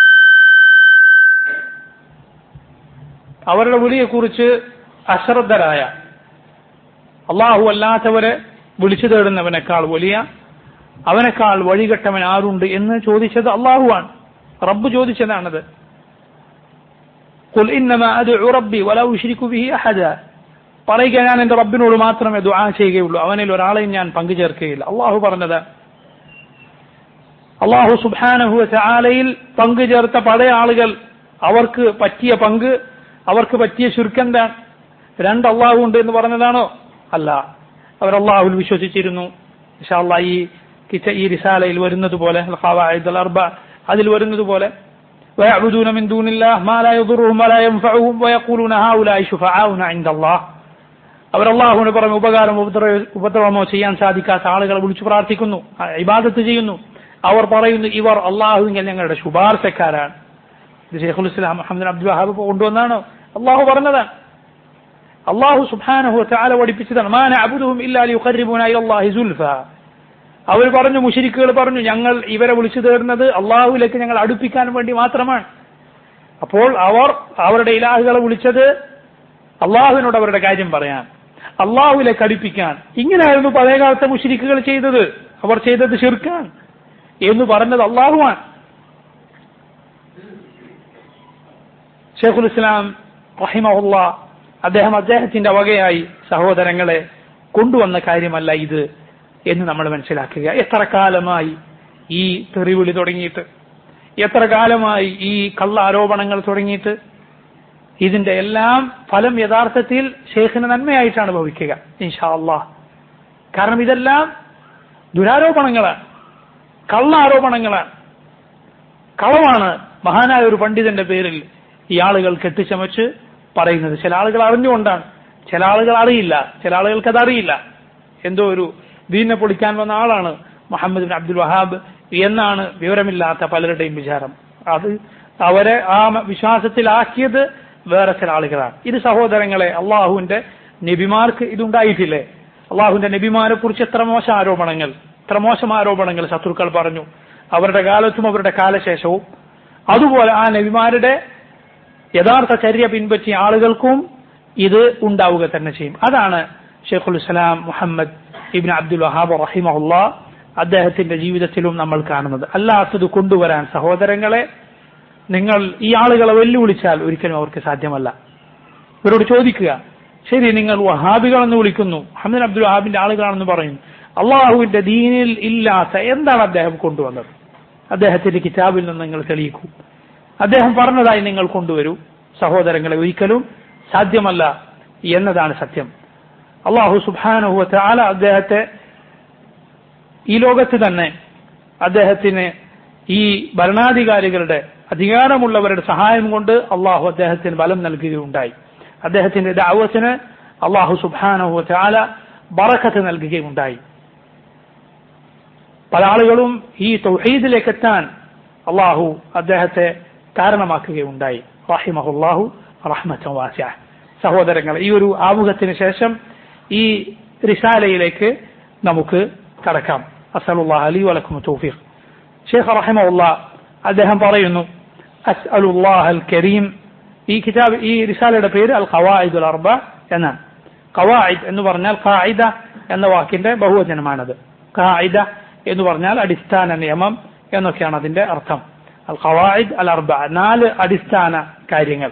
അവരുടെ വിളിയെക്കുറിച്ച് അശ്രദ്ധരായ അള്ളാഹു അല്ലാത്തവരെ വിളിച്ചു തേടുന്നവനേക്കാൾ വലിയ അവനേക്കാൾ വഴികെട്ടവൻ ആരുണ്ട് എന്ന് ചോദിച്ചത് അള്ളാഹുവാണ് റബ്ബ് ചോദിച്ചതാണത് قل إنما أدعو ربي ولا أشرك به أحدا പറയുക ഞാൻ എന്റെ റബ്ബിനോട് മാത്രമേ ദുആ ചെയ്യുകയുള്ളൂ അവനിൽ ഒരാളെയും ഞാൻ പങ്കുചേർക്കുകയില്ല അള്ളാഹു പറഞ്ഞത് അള്ളാഹു സുബാനഹു ചാലയിൽ പങ്കുചേർത്ത പഴയ ആളുകൾ അവർക്ക് പറ്റിയ പങ്ക് അവർക്ക് പറ്റിയ ചുരുക്കെന്താണ് രണ്ട് അള്ളാഹു ഉണ്ട് എന്ന് പറഞ്ഞതാണോ അല്ല അവർ അള്ളാഹുൽ വിശ്വസിച്ചിരുന്നു ഇൻഷാല്ലാ ഈ കിച്ച ഈ റിസാലയിൽ വരുന്നത് പോലെ അതിൽ വരുന്നത് പോലെ ويعبدون من دون الله ما لا يضرهم ولا ينفعهم ويقولون هؤلاء شفعاؤنا عند الله അവർ അള്ളാഹുവിന് പുറമെ ഉപകാരം ഉപദ്രവമോ ചെയ്യാൻ സാധിക്കാത്ത ആളുകളെ വിളിച്ചു പ്രാർത്ഥിക്കുന്നു ഇബാദത്ത് ചെയ്യുന്നു അവർ പറയുന്നു ഇവർ അള്ളാഹുവിൽ ഞങ്ങളുടെ ശുപാർശക്കാരാണ് ഇത് ഷെയ്ഖുൽ ഇസ്ലാം മുഹമ്മദ് അബ്ദുൽ വഹാബ് കൊണ്ടുവന്നാണോ അള്ളാഹു പറഞ്ഞതാണ് അള്ളാഹു സുബ്ഹാനഹു തആല പഠിപ്പിച്ചതാണ് മാന അബുദുഹും ഇല്ലാ ലിയുഖർരിബൂന ഇലല്ലാഹി സുൽഫ അവർ പറഞ്ഞു മുശരിക്കുകൾ പറഞ്ഞു ഞങ്ങൾ ഇവരെ വിളിച്ചു തേടുന്നത് അള്ളാഹുവിലേക്ക് ഞങ്ങൾ അടുപ്പിക്കാൻ വേണ്ടി മാത്രമാണ് അപ്പോൾ അവർ അവരുടെ ഇലാഹുകളെ വിളിച്ചത് അള്ളാഹുവിനോട് അവരുടെ കാര്യം പറയാൻ അള്ളാഹുവിലേക്ക് അടുപ്പിക്കാൻ ഇങ്ങനെയായിരുന്നു പഴയകാലത്തെ മുഷരിക്കുകൾ ചെയ്തത് അവർ ചെയ്തത് ഷിർക്കാൻ എന്ന് പറഞ്ഞത് അള്ളാഹുവാൻ ഷെയ്ഖുൽ ഇസ്ലാം റഹിമഹുല്ല അദ്ദേഹം അദ്ദേഹത്തിന്റെ വകയായി സഹോദരങ്ങളെ കൊണ്ടുവന്ന കാര്യമല്ല ഇത് എന്ന് നമ്മൾ മനസ്സിലാക്കുക എത്ര കാലമായി ഈ തെറിവിളി തുടങ്ങിയിട്ട് എത്ര കാലമായി ഈ കള്ള ആരോപണങ്ങൾ തുടങ്ങിയിട്ട് ഇതിന്റെ എല്ലാം ഫലം യഥാർത്ഥത്തിൽ ഷെയ്ഖിന് നന്മയായിട്ടാണ് ഭവിക്കുക ഇൻഷാ അള്ളാഹ് കാരണം ഇതെല്ലാം ദുരാരോപണങ്ങളാണ് കള്ള ആരോപണങ്ങളാണ് കളവാണ് മഹാനായ ഒരു പണ്ഡിതന്റെ പേരിൽ ഈ ആളുകൾ കെട്ടിച്ചമച്ച് പറയുന്നത് ചില ആളുകൾ അറിഞ്ഞുകൊണ്ടാണ് ചില ആളുകൾ അറിയില്ല ചില ആളുകൾക്ക് അത് അറിയില്ല എന്തോ ഒരു ദീനെ പൊളിക്കാൻ വന്ന ആളാണ് മുഹമ്മദ് ബിൻ അബ്ദുൽ വഹാബ് എന്നാണ് വിവരമില്ലാത്ത പലരുടെയും വിചാരം അത് അവരെ ആ വിശ്വാസത്തിലാക്കിയത് വേറെ ചില ആളുകളാണ് ഇത് സഹോദരങ്ങളെ അള്ളാഹുവിന്റെ നബിമാർക്ക് ഇതുണ്ടായിട്ടില്ലേ അള്ളാഹുവിന്റെ നബിമാരെ കുറിച്ച് എത്ര മോശം ആരോപണങ്ങൾ എത്ര മോശം ആരോപണങ്ങൾ ശത്രുക്കൾ പറഞ്ഞു അവരുടെ കാലത്തും അവരുടെ കാലശേഷവും അതുപോലെ ആ നബിമാരുടെ യഥാർത്ഥ ചര്യ പിൻപറ്റിയ ആളുകൾക്കും ഇത് ഉണ്ടാവുക തന്നെ ചെയ്യും അതാണ് ഷെയ്ഖുൽ ഇസ്ലാം മുഹമ്മദ് ഇബിൻ അബ്ദുൽ വഹാബ് റഹിമഹുല്ല അദ്ദേഹത്തിന്റെ ജീവിതത്തിലും നമ്മൾ കാണുന്നത് അല്ലാത്തത് കൊണ്ടുവരാൻ സഹോദരങ്ങളെ നിങ്ങൾ ഈ ആളുകളെ വെല്ലുവിളിച്ചാൽ ഒരിക്കലും അവർക്ക് സാധ്യമല്ല ഇവരോട് ചോദിക്കുക ശരി നിങ്ങൾ വഹാബികളെന്ന് വിളിക്കുന്നു മുഹമ്മദ് അബ്ദുൽ വഹാബിന്റെ ആളുകളാണെന്ന് പറയുന്നു അള്ളാഹുവിന്റെ ദീനിൽ ഇല്ലാത്ത എന്താണ് അദ്ദേഹം കൊണ്ടുവന്നത് അദ്ദേഹത്തിന്റെ കിതാബിൽ നിന്ന് നിങ്ങൾ തെളിയിക്കൂ അദ്ദേഹം പറഞ്ഞതായി നിങ്ങൾ കൊണ്ടുവരൂ സഹോദരങ്ങളെ ഒരിക്കലും സാധ്യമല്ല എന്നതാണ് സത്യം അള്ളാഹു സുബാനുഹുവ ആല അദ്ദേഹത്തെ ഈ ലോകത്ത് തന്നെ അദ്ദേഹത്തിന് ഈ ഭരണാധികാരികളുടെ അധികാരമുള്ളവരുടെ സഹായം കൊണ്ട് അള്ളാഹു അദ്ദേഹത്തിന് ബലം നൽകുകയുണ്ടായി അദ്ദേഹത്തിന്റെ ദാവത്തിന് അള്ളാഹു സുബാനഹു ആല ബറക്കത്ത് നൽകുകയുണ്ടായി പല ആളുകളും ഈ തൗഹീദിലേക്ക് എത്താൻ അള്ളാഹു അദ്ദേഹത്തെ കാരണമാക്കുകയുണ്ടായി റഹിമഹുല്ലാഹു റഹ്മത്ത് വാസ്യ സഹോദരങ്ങൾ ഈ ഒരു ആമുഖത്തിന് ശേഷം ഈ റിസാലയിലേക്ക് നമുക്ക് കടക്കാം അസലുല്ലാഹ് അലി വലക്കും തൗഫീഖ് ഷെയ്ഖ് റഹിമുള്ള അദ്ദേഹം പറയുന്നു അസ്അലുല്ലാഹ് അൽ കരീം ഈ കിതാബ് ഈ റിസാലയുടെ പേര് അൽ ഖവായിദുൽ അർബ എന്നാണ് ഖവായിദ് എന്ന് പറഞ്ഞാൽ ഖായിദ എന്ന വാക്കിന്റെ ബഹുവചനമാണത് ഖായിദ എന്ന് പറഞ്ഞാൽ അടിസ്ഥാന നിയമം എന്നൊക്കെയാണ് അതിന്റെ അർത്ഥം അൽ ഖവായിദ് അൽ അർബ നാല് അടിസ്ഥാന കാര്യങ്ങൾ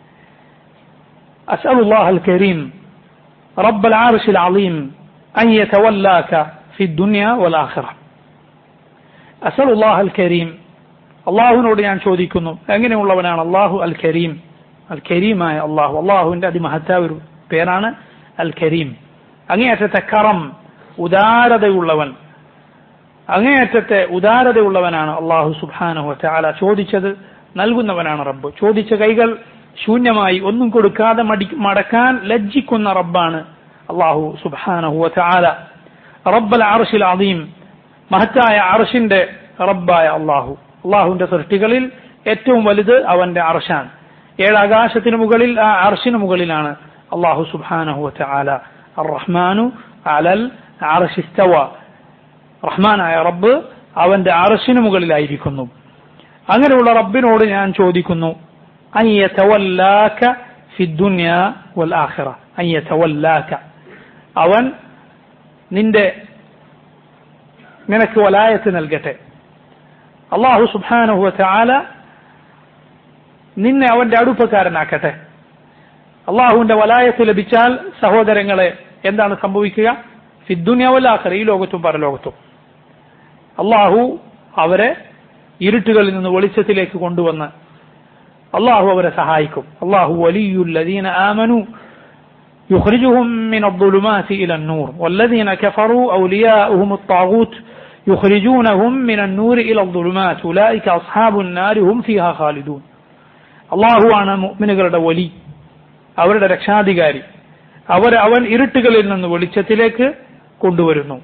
أسأل الله الكريم رب العرش العظيم أن يتولاك في الدنيا والآخرة أسأل الله الكريم അള്ളാഹുവിനോട് ഞാൻ ചോദിക്കുന്നു എങ്ങനെയുള്ളവനാണ് അള്ളാഹു അൽ കരീം അൽ കരീമായ അള്ളാഹു അള്ളാഹുവിന്റെ അതിമഹത്തായ ഒരു പേരാണ് അൽ കരീം അങ്ങേയറ്റത്തെ കറം ഉദാരതയുള്ളവൻ അങ്ങേയറ്റത്തെ ഉദാരതയുള്ളവനാണ് അള്ളാഹു സുബാനഹു ചാല ചോദിച്ചത് നൽകുന്നവനാണ് റബ്ബ് ചോദിച്ച കൈകൾ ശൂന്യമായി ഒന്നും കൊടുക്കാതെ മടി മടക്കാൻ ലജ്ജിക്കുന്ന റബ്ബാണ് അള്ളാഹു സുബാനഹു ചാല റബ്ബൽ അർഷിൽ അദീം മഹത്തായ അർഷിന്റെ റബ്ബായ അള്ളാഹു അള്ളാഹുവിന്റെ സൃഷ്ടികളിൽ ഏറ്റവും വലുത് അവന്റെ അർഷാണ് ഏഴ് ആകാശത്തിന് മുകളിൽ ആ അർഷിന് മുകളിലാണ് അള്ളാഹു സുബാനഹു ചാല റഹ്മാനു അലൽ അർഷിസ്തവ റഹ്മാനായ റബ്ബ് അവന്റെ അർഷിന് മുകളിലായിരിക്കുന്നു അങ്ങനെയുള്ള റബ്ബിനോട് ഞാൻ ചോദിക്കുന്നു അയ്യതവല്ലാക ഫി ദുനിയ വൽ ആഖിറ അയ്യതവല്ലാക അവൻ നിന്റെ നിനക്ക് വലായത്ത് നൽകട്ടെ അള്ളാഹു സുബാനഹു ചാല നിന്നെ അവന്റെ അടുപ്പക്കാരനാക്കട്ടെ അള്ളാഹുവിന്റെ വലായത്ത് ലഭിച്ചാൽ സഹോദരങ്ങളെ എന്താണ് സംഭവിക്കുക ഫിദ്ദുന്യാവല്ലാഖർ ഈ ലോകത്തും പരലോകത്തും അള്ളാഹു അവരെ ഇരുട്ടുകളിൽ നിന്ന് വെളിച്ചത്തിലേക്ക് കൊണ്ടുവന്ന് അള്ളാഹു അവരെ സഹായിക്കും അള്ളാഹു വലിയുല്ലദീന ആമനു يخرجهم من الظلمات إلى النور والذين كفروا أولياؤهم الطاغوت يخرجونهم من النور إلى الظلمات أولئك أصحاب النار هم فيها خالدون അള്ളാഹു ആണ് മുഅ്മിനുകളുടെ വലി അവരുടെ രക്ഷാധികാരി അവർ അവൻ ഇരുട്ടുകളിൽ നിന്ന് വെളിച്ചത്തിലേക്ക് കൊണ്ടുവരുന്നു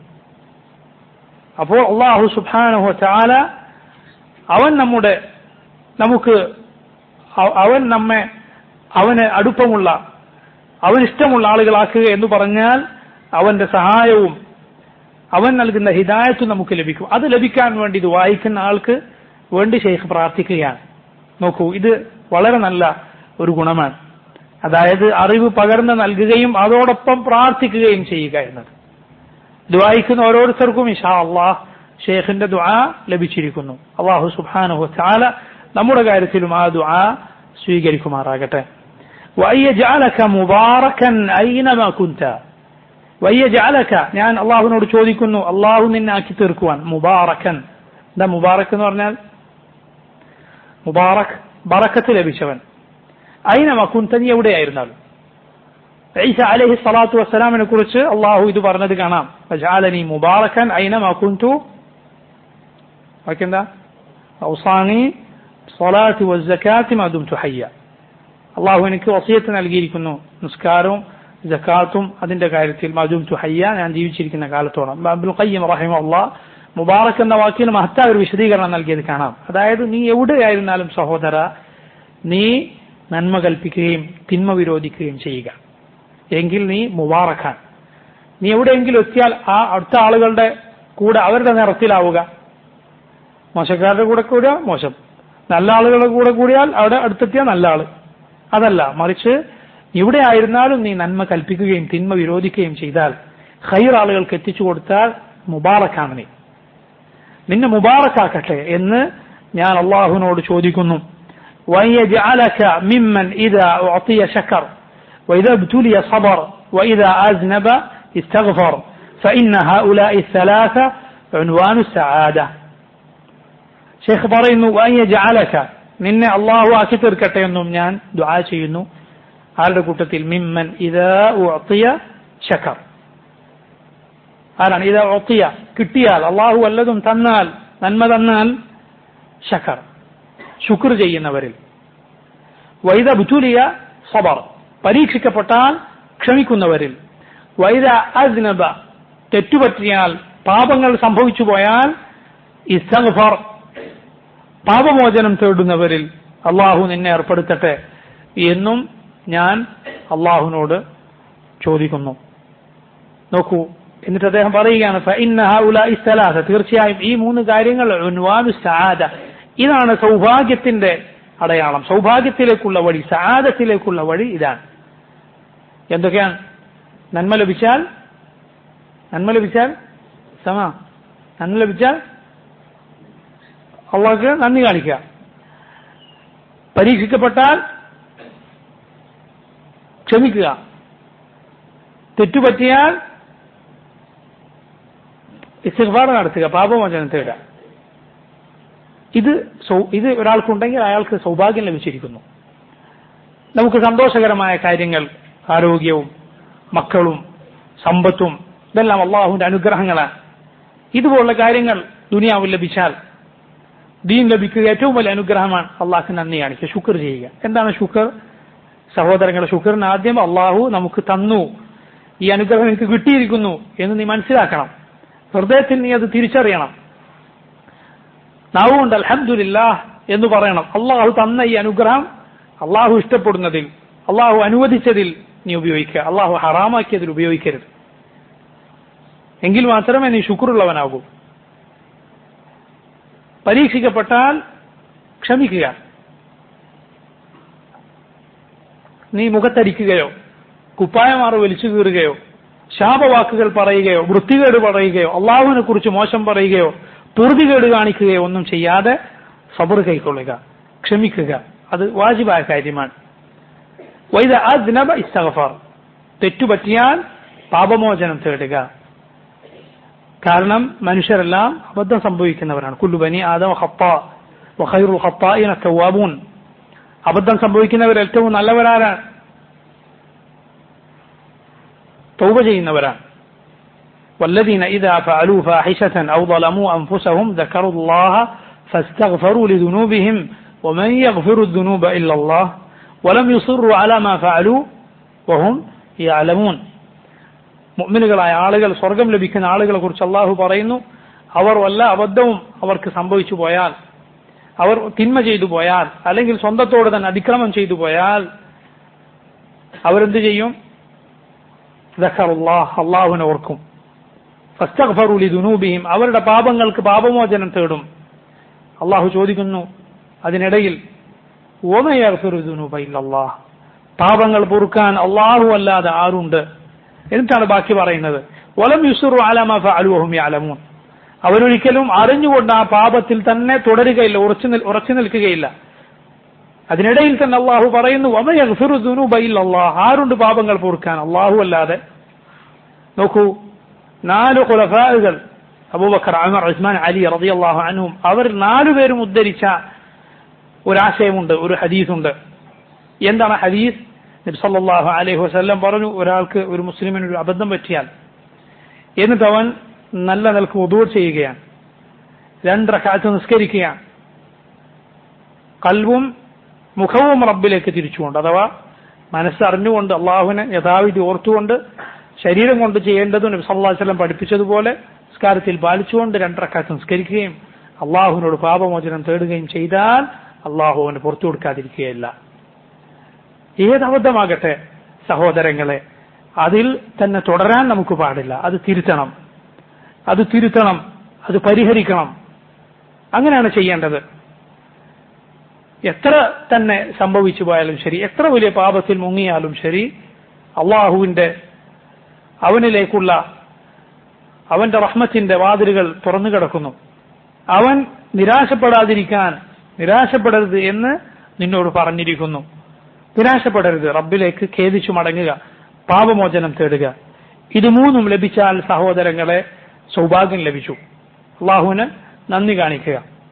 അപ്പോൾ അള്ളാഹു സുബാനഹു ചാല അവൻ നമ്മുടെ നമുക്ക് അവ- അവൻ നമ്മെ അവന് അടുപ്പമുള്ള അവൻ ഇഷ്ടമുള്ള ആളുകളാക്കുക എന്ന് പറഞ്ഞാൽ അവന്റെ സഹായവും അവൻ നൽകുന്ന ഹിദായത്തും നമുക്ക് ലഭിക്കും അത് ലഭിക്കാൻ വേണ്ടി ഇത് വായിക്കുന്ന ആൾക്ക് വേണ്ടി ഷെയ്ഖ് പ്രാർത്ഥിക്കുകയാണ് നോക്കൂ ഇത് വളരെ നല്ല ഒരു ഗുണമാണ് അതായത് അറിവ് പകർന്ന് നൽകുകയും അതോടൊപ്പം പ്രാർത്ഥിക്കുകയും ചെയ്യുക എന്നത് ദുആയിക്കുന്ന ഓരോരുത്തർക്കും ഇഷാ അള്ളാഹ് ഷെയ്ഖിന്റെ ദുആ ലഭിച്ചിരിക്കുന്നു അള്ളാഹു സുബ്ഹാനഹു ചാല നമ്മുടെ കാര്യത്തിലും ആ ദുആ സ്വീകരിക്കുമാറാകട്ടെ വയ്യജാലക മുബാറക്കൻ ഐനമ കുന്ത വയ്യജാലക ഞാൻ അള്ളാഹുവിനോട് ചോദിക്കുന്നു അള്ളാഹു നിന്നെ ആക്കി തീർക്കുവാൻ മുബാറക്കൻ എന്താ മുബാറക്ക് എന്ന് പറഞ്ഞാൽ മുബാറക് ബറക്കത്ത് ലഭിച്ചവൻ ഐനമ കുന്ത നീ എവിടെയായിരുന്നാലും ഈസ അലൈഹി സ്വലാത്തു വസ്സലാമിനെ കുറിച്ച് അള്ളാഹു ഇത് പറഞ്ഞത് കാണാം വജാലനി മുബാറക്കൻ ഐനമ കുന്തു ബാക്കിയെന്താ ഔസാനി സ്വലാത്തി വസ്സക്കാത്തി മതും തുഹയ്യ അള്ളാഹു എനിക്ക് വസിയത്ത് നൽകിയിരിക്കുന്നു നിസ്കാരവും ജക്കാത്തും അതിന്റെ കാര്യത്തിൽ മജും തുഹയ്യ ഞാൻ ജീവിച്ചിരിക്കുന്ന കാലത്തോളം അബ്ദുൽ ഖയ്യം റഹിമുള്ള മുബാറക് എന്ന വാക്കിന് മഹത്തായ ഒരു വിശദീകരണം നൽകിയത് കാണാം അതായത് നീ എവിടെയായിരുന്നാലും സഹോദര നീ നന്മ കൽപ്പിക്കുകയും തിന്മ വിരോധിക്കുകയും ചെയ്യുക എങ്കിൽ നീ മുബാറക്കാൻ നീ എവിടെയെങ്കിലും എത്തിയാൽ ആ അടുത്ത ആളുകളുടെ കൂടെ അവരുടെ നിറത്തിലാവുക മോശക്കാരുടെ കൂടെ കൂടിയാൽ മോശം നല്ല ആളുകളുടെ കൂടെ കൂടിയാൽ അവിടെ അടുത്തെത്തിയാൽ നല്ല ആള് അതല്ല മറിച്ച് ഇവിടെ ആയിരുന്നാലും നീ നന്മ കൽപ്പിക്കുകയും തിന്മ വിരോധിക്കുകയും ചെയ്താൽ ഖൈർ ആളുകൾക്ക് എത്തിച്ചു കൊടുത്താൽ മുബാറക്കാണ് നീ നിന്നെ മുബാറക്കാക്കട്ടെ എന്ന് ഞാൻ അള്ളാഹുവിനോട് ചോദിക്കുന്നു وَيَجْعَلَكَ مِمَّنْ إِذَا أُعْطِيَ شَكَرَ وإذا ابتلي صبر وإذا أذنب استغفر فإن هؤلاء الثلاثة عنوان السعادة ഷെയ്ഖ് പറയുന്നു വയ്യ ജാലക നിന്നെ അള്ളാഹു ആക്കി തീർക്കട്ടെ എന്നും ഞാൻ ദുആ ചെയ്യുന്നു ആരുടെ കൂട്ടത്തിൽ മിമ്മൻ ഇതാ ഉഅത്തിയ ശക്കർ ആരാണ് ഇതാ ഉഅത്തിയ കിട്ടിയാൽ അള്ളാഹു വല്ലതും തന്നാൽ നന്മ തന്നാൽ ശക്കർ ശുക്ർ ചെയ്യുന്നവരിൽ വൈദ ബുറ്റുലിയ സബർ പരീക്ഷിക്കപ്പെട്ടാൽ ക്ഷമിക്കുന്നവരിൽ വൈദ അസ്നബ തെറ്റുപറ്റിയാൽ പാപങ്ങൾ സംഭവിച്ചു പോയാൽ ഇസ്തഗ്ഫർ പാപമോചനം തേടുന്നവരിൽ അള്ളാഹു നിന്നെ ഏർപ്പെടുത്തട്ടെ എന്നും ഞാൻ അള്ളാഹുവിനോട് ചോദിക്കുന്നു നോക്കൂ എന്നിട്ട് അദ്ദേഹം പറയുകയാണ് فإن هؤلاء الثلاثة തീർച്ചയായും ഈ മൂന്ന് കാര്യങ്ങൾ ഉൻവാനു സആദ ഇതാണ് സൗഭാഗ്യത്തിന്റെ അടയാളം സൗഭാഗ്യത്തിലേക്കുള്ള വഴി സആദത്തിലേക്കുള്ള വഴി ഇതാണ് എന്തൊക്കെയാണ് നന്മ ലഭിച്ചാൽ നന്മ ലഭിച്ചാൽ സമ നന്മ ലഭിച്ചാൽ അള്ളാഹ്ക്ക് നന്ദി കാണിക്കുക പരീക്ഷിക്കപ്പെട്ടാൽ ക്ഷമിക്കുക തെറ്റുപറ്റിയാൽ ഇസ്തിഗ്ഫാർ നടത്തുക പാപമോചനം തേടുക ഇത് സൗ- ഇത് ഒരാൾക്കുണ്ടെങ്കിൽ അയാൾക്ക് സൗഭാഗ്യം ലഭിച്ചിരിക്കുന്നു നമുക്ക് സന്തോഷകരമായ കാര്യങ്ങൾ ആരോഗ്യവും മക്കളും സമ്പത്തും ഇതെല്ലാം അള്ളാഹുവിന്റെ അനുഗ്രഹങ്ങളാണ് ഇതുപോലുള്ള കാര്യങ്ങൾ ദുനിയാവിൽ ലഭിച്ചാൽ ദീൻ ലഭിക്കുക ഏറ്റവും വലിയ അനുഗ്രഹമാണ് അള്ളാഹ്ക്ക് നന്ദി കാണിക്കുക ശുക്ർ ചെയ്യുക എന്താണ് ശുക്ർ സഹോദരങ്ങളെ ശുക്റിന് ആദ്യം അള്ളാഹു നമുക്ക് തന്നു ഈ അനുഗ്രഹം എനിക്ക് കിട്ടിയിരിക്കുന്നു എന്ന് നീ മനസ്സിലാക്കണം ഹൃദയത്തിൽ നീ അത് തിരിച്ചറിയണം നാവുകൊണ്ട് അൽഹംദുലില്ലാ എന്ന് പറയണം അള്ളാഹു തന്ന ഈ അനുഗ്രഹം അള്ളാഹു ഇഷ്ടപ്പെടുന്നതിൽ അള്ളാഹു അനുവദിച്ചതിൽ നീ ഉപയോഗിക്കുക അള്ളാഹു ഹറാമാക്കിയതിൽ ഉപയോഗിക്കരുത് എങ്കിൽ മാത്രമേ നീ ശുക്രുള്ളവനാകൂ പരീക്ഷിക്കപ്പെട്ടാൽ ക്ഷമിക്കുക നീ മുഖത്തടിക്കുകയോ കുപ്പായമാറ് വലിച്ചു കീറുകയോ ശാപവാക്കുകൾ പറയുകയോ വൃത്തികേട് പറയുകയോ അള്ളാഹുവിനെ കുറിച്ച് മോശം പറയുകയോ പൊറുതികേട് കാണിക്കുകയോ ഒന്നും ചെയ്യാതെ സബർ കൈക്കൊള്ളുക ക്ഷമിക്കുക അത് വാജിബായ കാര്യമാണ് വൈദ അദ്നബ ഇസ്തഗഫാർ തെറ്റുപറ്റിയാൽ പാപമോചനം തേടുക കാരണം മനുഷ്യരെല്ലാം അബദ്ധം സംഭവിക്കുന്നവരാണ് കുല്ലുബനി ആദം ഹപ്പ വഖൈറുൽ ഖത്താഇന തവ്വാബൂൻ അബദ്ധം സംഭവിക്കുന്നവർ ഏറ്റവും നല്ലവരാരാണ് തൗബ ചെയ്യുന്നവരാണ് والذين إذا فعلوا فاحشة أو ظلموا أنفسهم ذكروا الله فاستغفروا لذنوبهم ومن يغفر الذنوب إلا الله ولم يصروا على ما فعلوا وهم يعلمون മുഅ്മിനുകളായ ആളുകൾ സ്വർഗം ലഭിക്കുന്ന ആളുകളെ കുറിച്ച് അള്ളാഹു പറയുന്നു അവർ വല്ല അബദ്ധവും അവർക്ക് സംഭവിച്ചു പോയാൽ അവർ തിന്മ ചെയ്തു പോയാൽ അല്ലെങ്കിൽ സ്വന്തത്തോട് തന്നെ അതിക്രമം ചെയ്തു പോയാൽ അവരെന്ത് ചെയ്യും അള്ളാഹുവിനെ ഓർക്കും ഫസ്തഗ്ഫറുലി ദുനൂബിഹിം അവരുടെ പാപങ്ങൾക്ക് പാപമോചനം തേടും അള്ളാഹു ചോദിക്കുന്നു അതിനിടയിൽ ഓമയർഫിറുദുനൂബയില്ലാഹ് പാപങ്ങൾ പൊറുക്കാൻ അള്ളാഹു അല്ലാതെ ആരുണ്ട് എന്നിട്ടാണ് ബാക്കി പറയുന്നത് ഒലം യുസുറു അലമ ഫഅലുഹും യഅലമൂൻ അവരൊരിക്കലും അറിഞ്ഞുകൊണ്ട് ആ പാപത്തിൽ തന്നെ തുടരുകയില്ല ഉറച്ചു നിൽ ഉറച്ചു നിൽക്കുകയില്ല അതിനിടയിൽ തന്നെ അള്ളാഹു പറയുന്നു അള്ളാഹ് ആരുണ്ട് പാപങ്ങൾ പൊറുക്കാൻ അള്ളാഹു അല്ലാതെ നോക്കൂ നാല് ഖുലഫാകൾ അബൂബക്കർ അമർ ഉസ്മാൻ അലി റളിയല്ലാഹു അൻഹും അവർ നാലുപേരും ഉദ്ധരിച്ച ഒരാശയമുണ്ട് ഒരു ഹദീസുണ്ട് എന്താണ് ഹദീസ് നബി സല്ലല്ലാഹു അലൈഹി വസല്ലം പറഞ്ഞു ഒരാൾക്ക് ഒരു മുസ്ലിമിന് ഒരു അബദ്ധം പറ്റിയാൽ എന്നിട്ട് അവൻ നല്ല നിലക്ക് ഉദൂർ ചെയ്യുകയാണ് രണ്ടരക്കാലത്ത് നിസ്കരിക്കുകയാണ് കൽവും മുഖവും റബ്ബിലേക്ക് തിരിച്ചുകൊണ്ട് അഥവാ മനസ്സറിഞ്ഞുകൊണ്ട് അള്ളാഹുവിനെ യഥാവിധി ഓർത്തുകൊണ്ട് ശരീരം കൊണ്ട് ചെയ്യേണ്ടതും നബി സല്ലല്ലാഹു അലൈഹി വസല്ലം പഠിപ്പിച്ചതുപോലെ നിസ്കാരത്തിൽ പാലിച്ചുകൊണ്ട് രണ്ടരക്കാലത്ത് നിസ്കരിക്കുകയും അള്ളാഹുവിനോട് പാപമോചനം തേടുകയും ചെയ്താൽ അള്ളാഹു അവന് പുറത്തു കൊടുക്കാതിരിക്കുകയില്ല ഏത് അബദ്ധമാകട്ടെ സഹോദരങ്ങളെ അതിൽ തന്നെ തുടരാൻ നമുക്ക് പാടില്ല അത് തിരുത്തണം അത് തിരുത്തണം അത് പരിഹരിക്കണം അങ്ങനെയാണ് ചെയ്യേണ്ടത് എത്ര തന്നെ സംഭവിച്ചു പോയാലും ശരി എത്ര വലിയ പാപത്തിൽ മുങ്ങിയാലും ശരി അള്ളാഹുവിന്റെ അവനിലേക്കുള്ള അവന്റെ റഹ്മത്തിന്റെ വാതിലുകൾ തുറന്നു കിടക്കുന്നു അവൻ നിരാശപ്പെടാതിരിക്കാൻ നിരാശപ്പെടരുത് എന്ന് നിന്നോട് പറഞ്ഞിരിക്കുന്നു നിരാശപ്പെടരുത് റബ്ബിലേക്ക് ഖേദിച്ചു മടങ്ങുക പാപമോചനം തേടുക ഇത് മൂന്നും ലഭിച്ചാൽ സഹോദരങ്ങളെ സൗഭാഗ്യം ലഭിച്ചു അള്ളാഹുവിന് നന്ദി കാണിക്കുക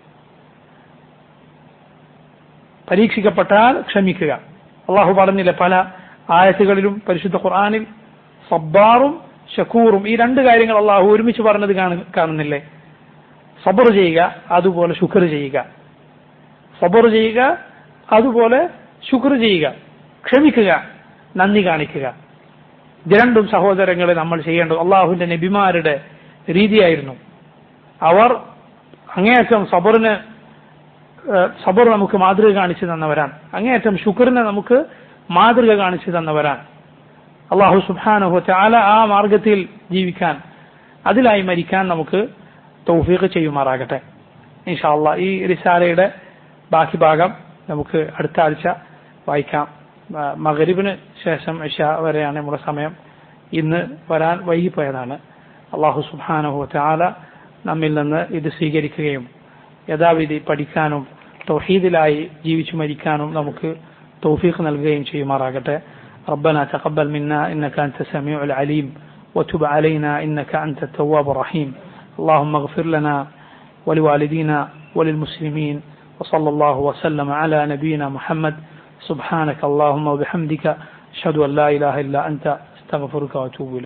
പരീക്ഷിക്കപ്പെട്ടാൽ ക്ഷമിക്കുക അള്ളാഹു പറഞ്ഞില്ല പല ആയത്തുകളിലും പരിശുദ്ധ ഖുർആാനിൽ സബ്ബാറും ഷക്കൂറും ഈ രണ്ട് കാര്യങ്ങൾ അള്ളാഹു ഒരുമിച്ച് പറഞ്ഞത് കാണുന്നില്ലേ സബർ ചെയ്യുക അതുപോലെ ശുക്ർ ചെയ്യുക സബർ ചെയ്യുക അതുപോലെ ശുക്ർ ചെയ്യുക ക്ഷമിക്കുക നന്ദി കാണിക്കുക ഇത് രണ്ടും സഹോദരങ്ങളെ നമ്മൾ ചെയ്യേണ്ടത് അള്ളാഹുവിന്റെ നബിമാരുടെ രീതിയായിരുന്നു അവർ അങ്ങേയറ്റം സബറിന് സബർ നമുക്ക് മാതൃക കാണിച്ചു തന്നവരാണ് അങ്ങേയറ്റം ശുക്റിനെ നമുക്ക് മാതൃക കാണിച്ചു തന്നവരാണ് അള്ളാഹു സുബാനുഹു ചാല ആ മാർഗത്തിൽ ജീവിക്കാൻ അതിലായി മരിക്കാൻ നമുക്ക് തൗഫീഖ് ചെയ്യുമാറാകട്ടെ ഇൻഷാല്ല ഈ റിസാലയുടെ ബാക്കി ഭാഗം നമുക്ക് അടുത്ത ആഴ്ച വായിക്കാം മകരിബിന് ശേഷം ഇഷ വരെയാണ് നമ്മുടെ സമയം ഇന്ന് വരാൻ വൈകിപ്പോയതാണ് അള്ളാഹു സുബാനുഹു ചാല നമ്മിൽ നിന്ന് ഇത് സ്വീകരിക്കുകയും യഥാവിധി പഠിക്കാനും തൗഹീദിലായി ജീവിച്ചു മരിക്കാനും നമുക്ക് തൗഫീഖ് നൽകുകയും ചെയ്യുമാറാകട്ടെ ربنا تقبل منا إنك أنت السميع العليم وتب علينا إنك أنت التواب الرحيم اللهم اغفر لنا ولوالدينا وللمسلمين وصلى الله وسلم على نبينا محمد سبحانك اللهم وبحمدك أشهد أن لا إله إلا أنت استغفرك وأتوب إليك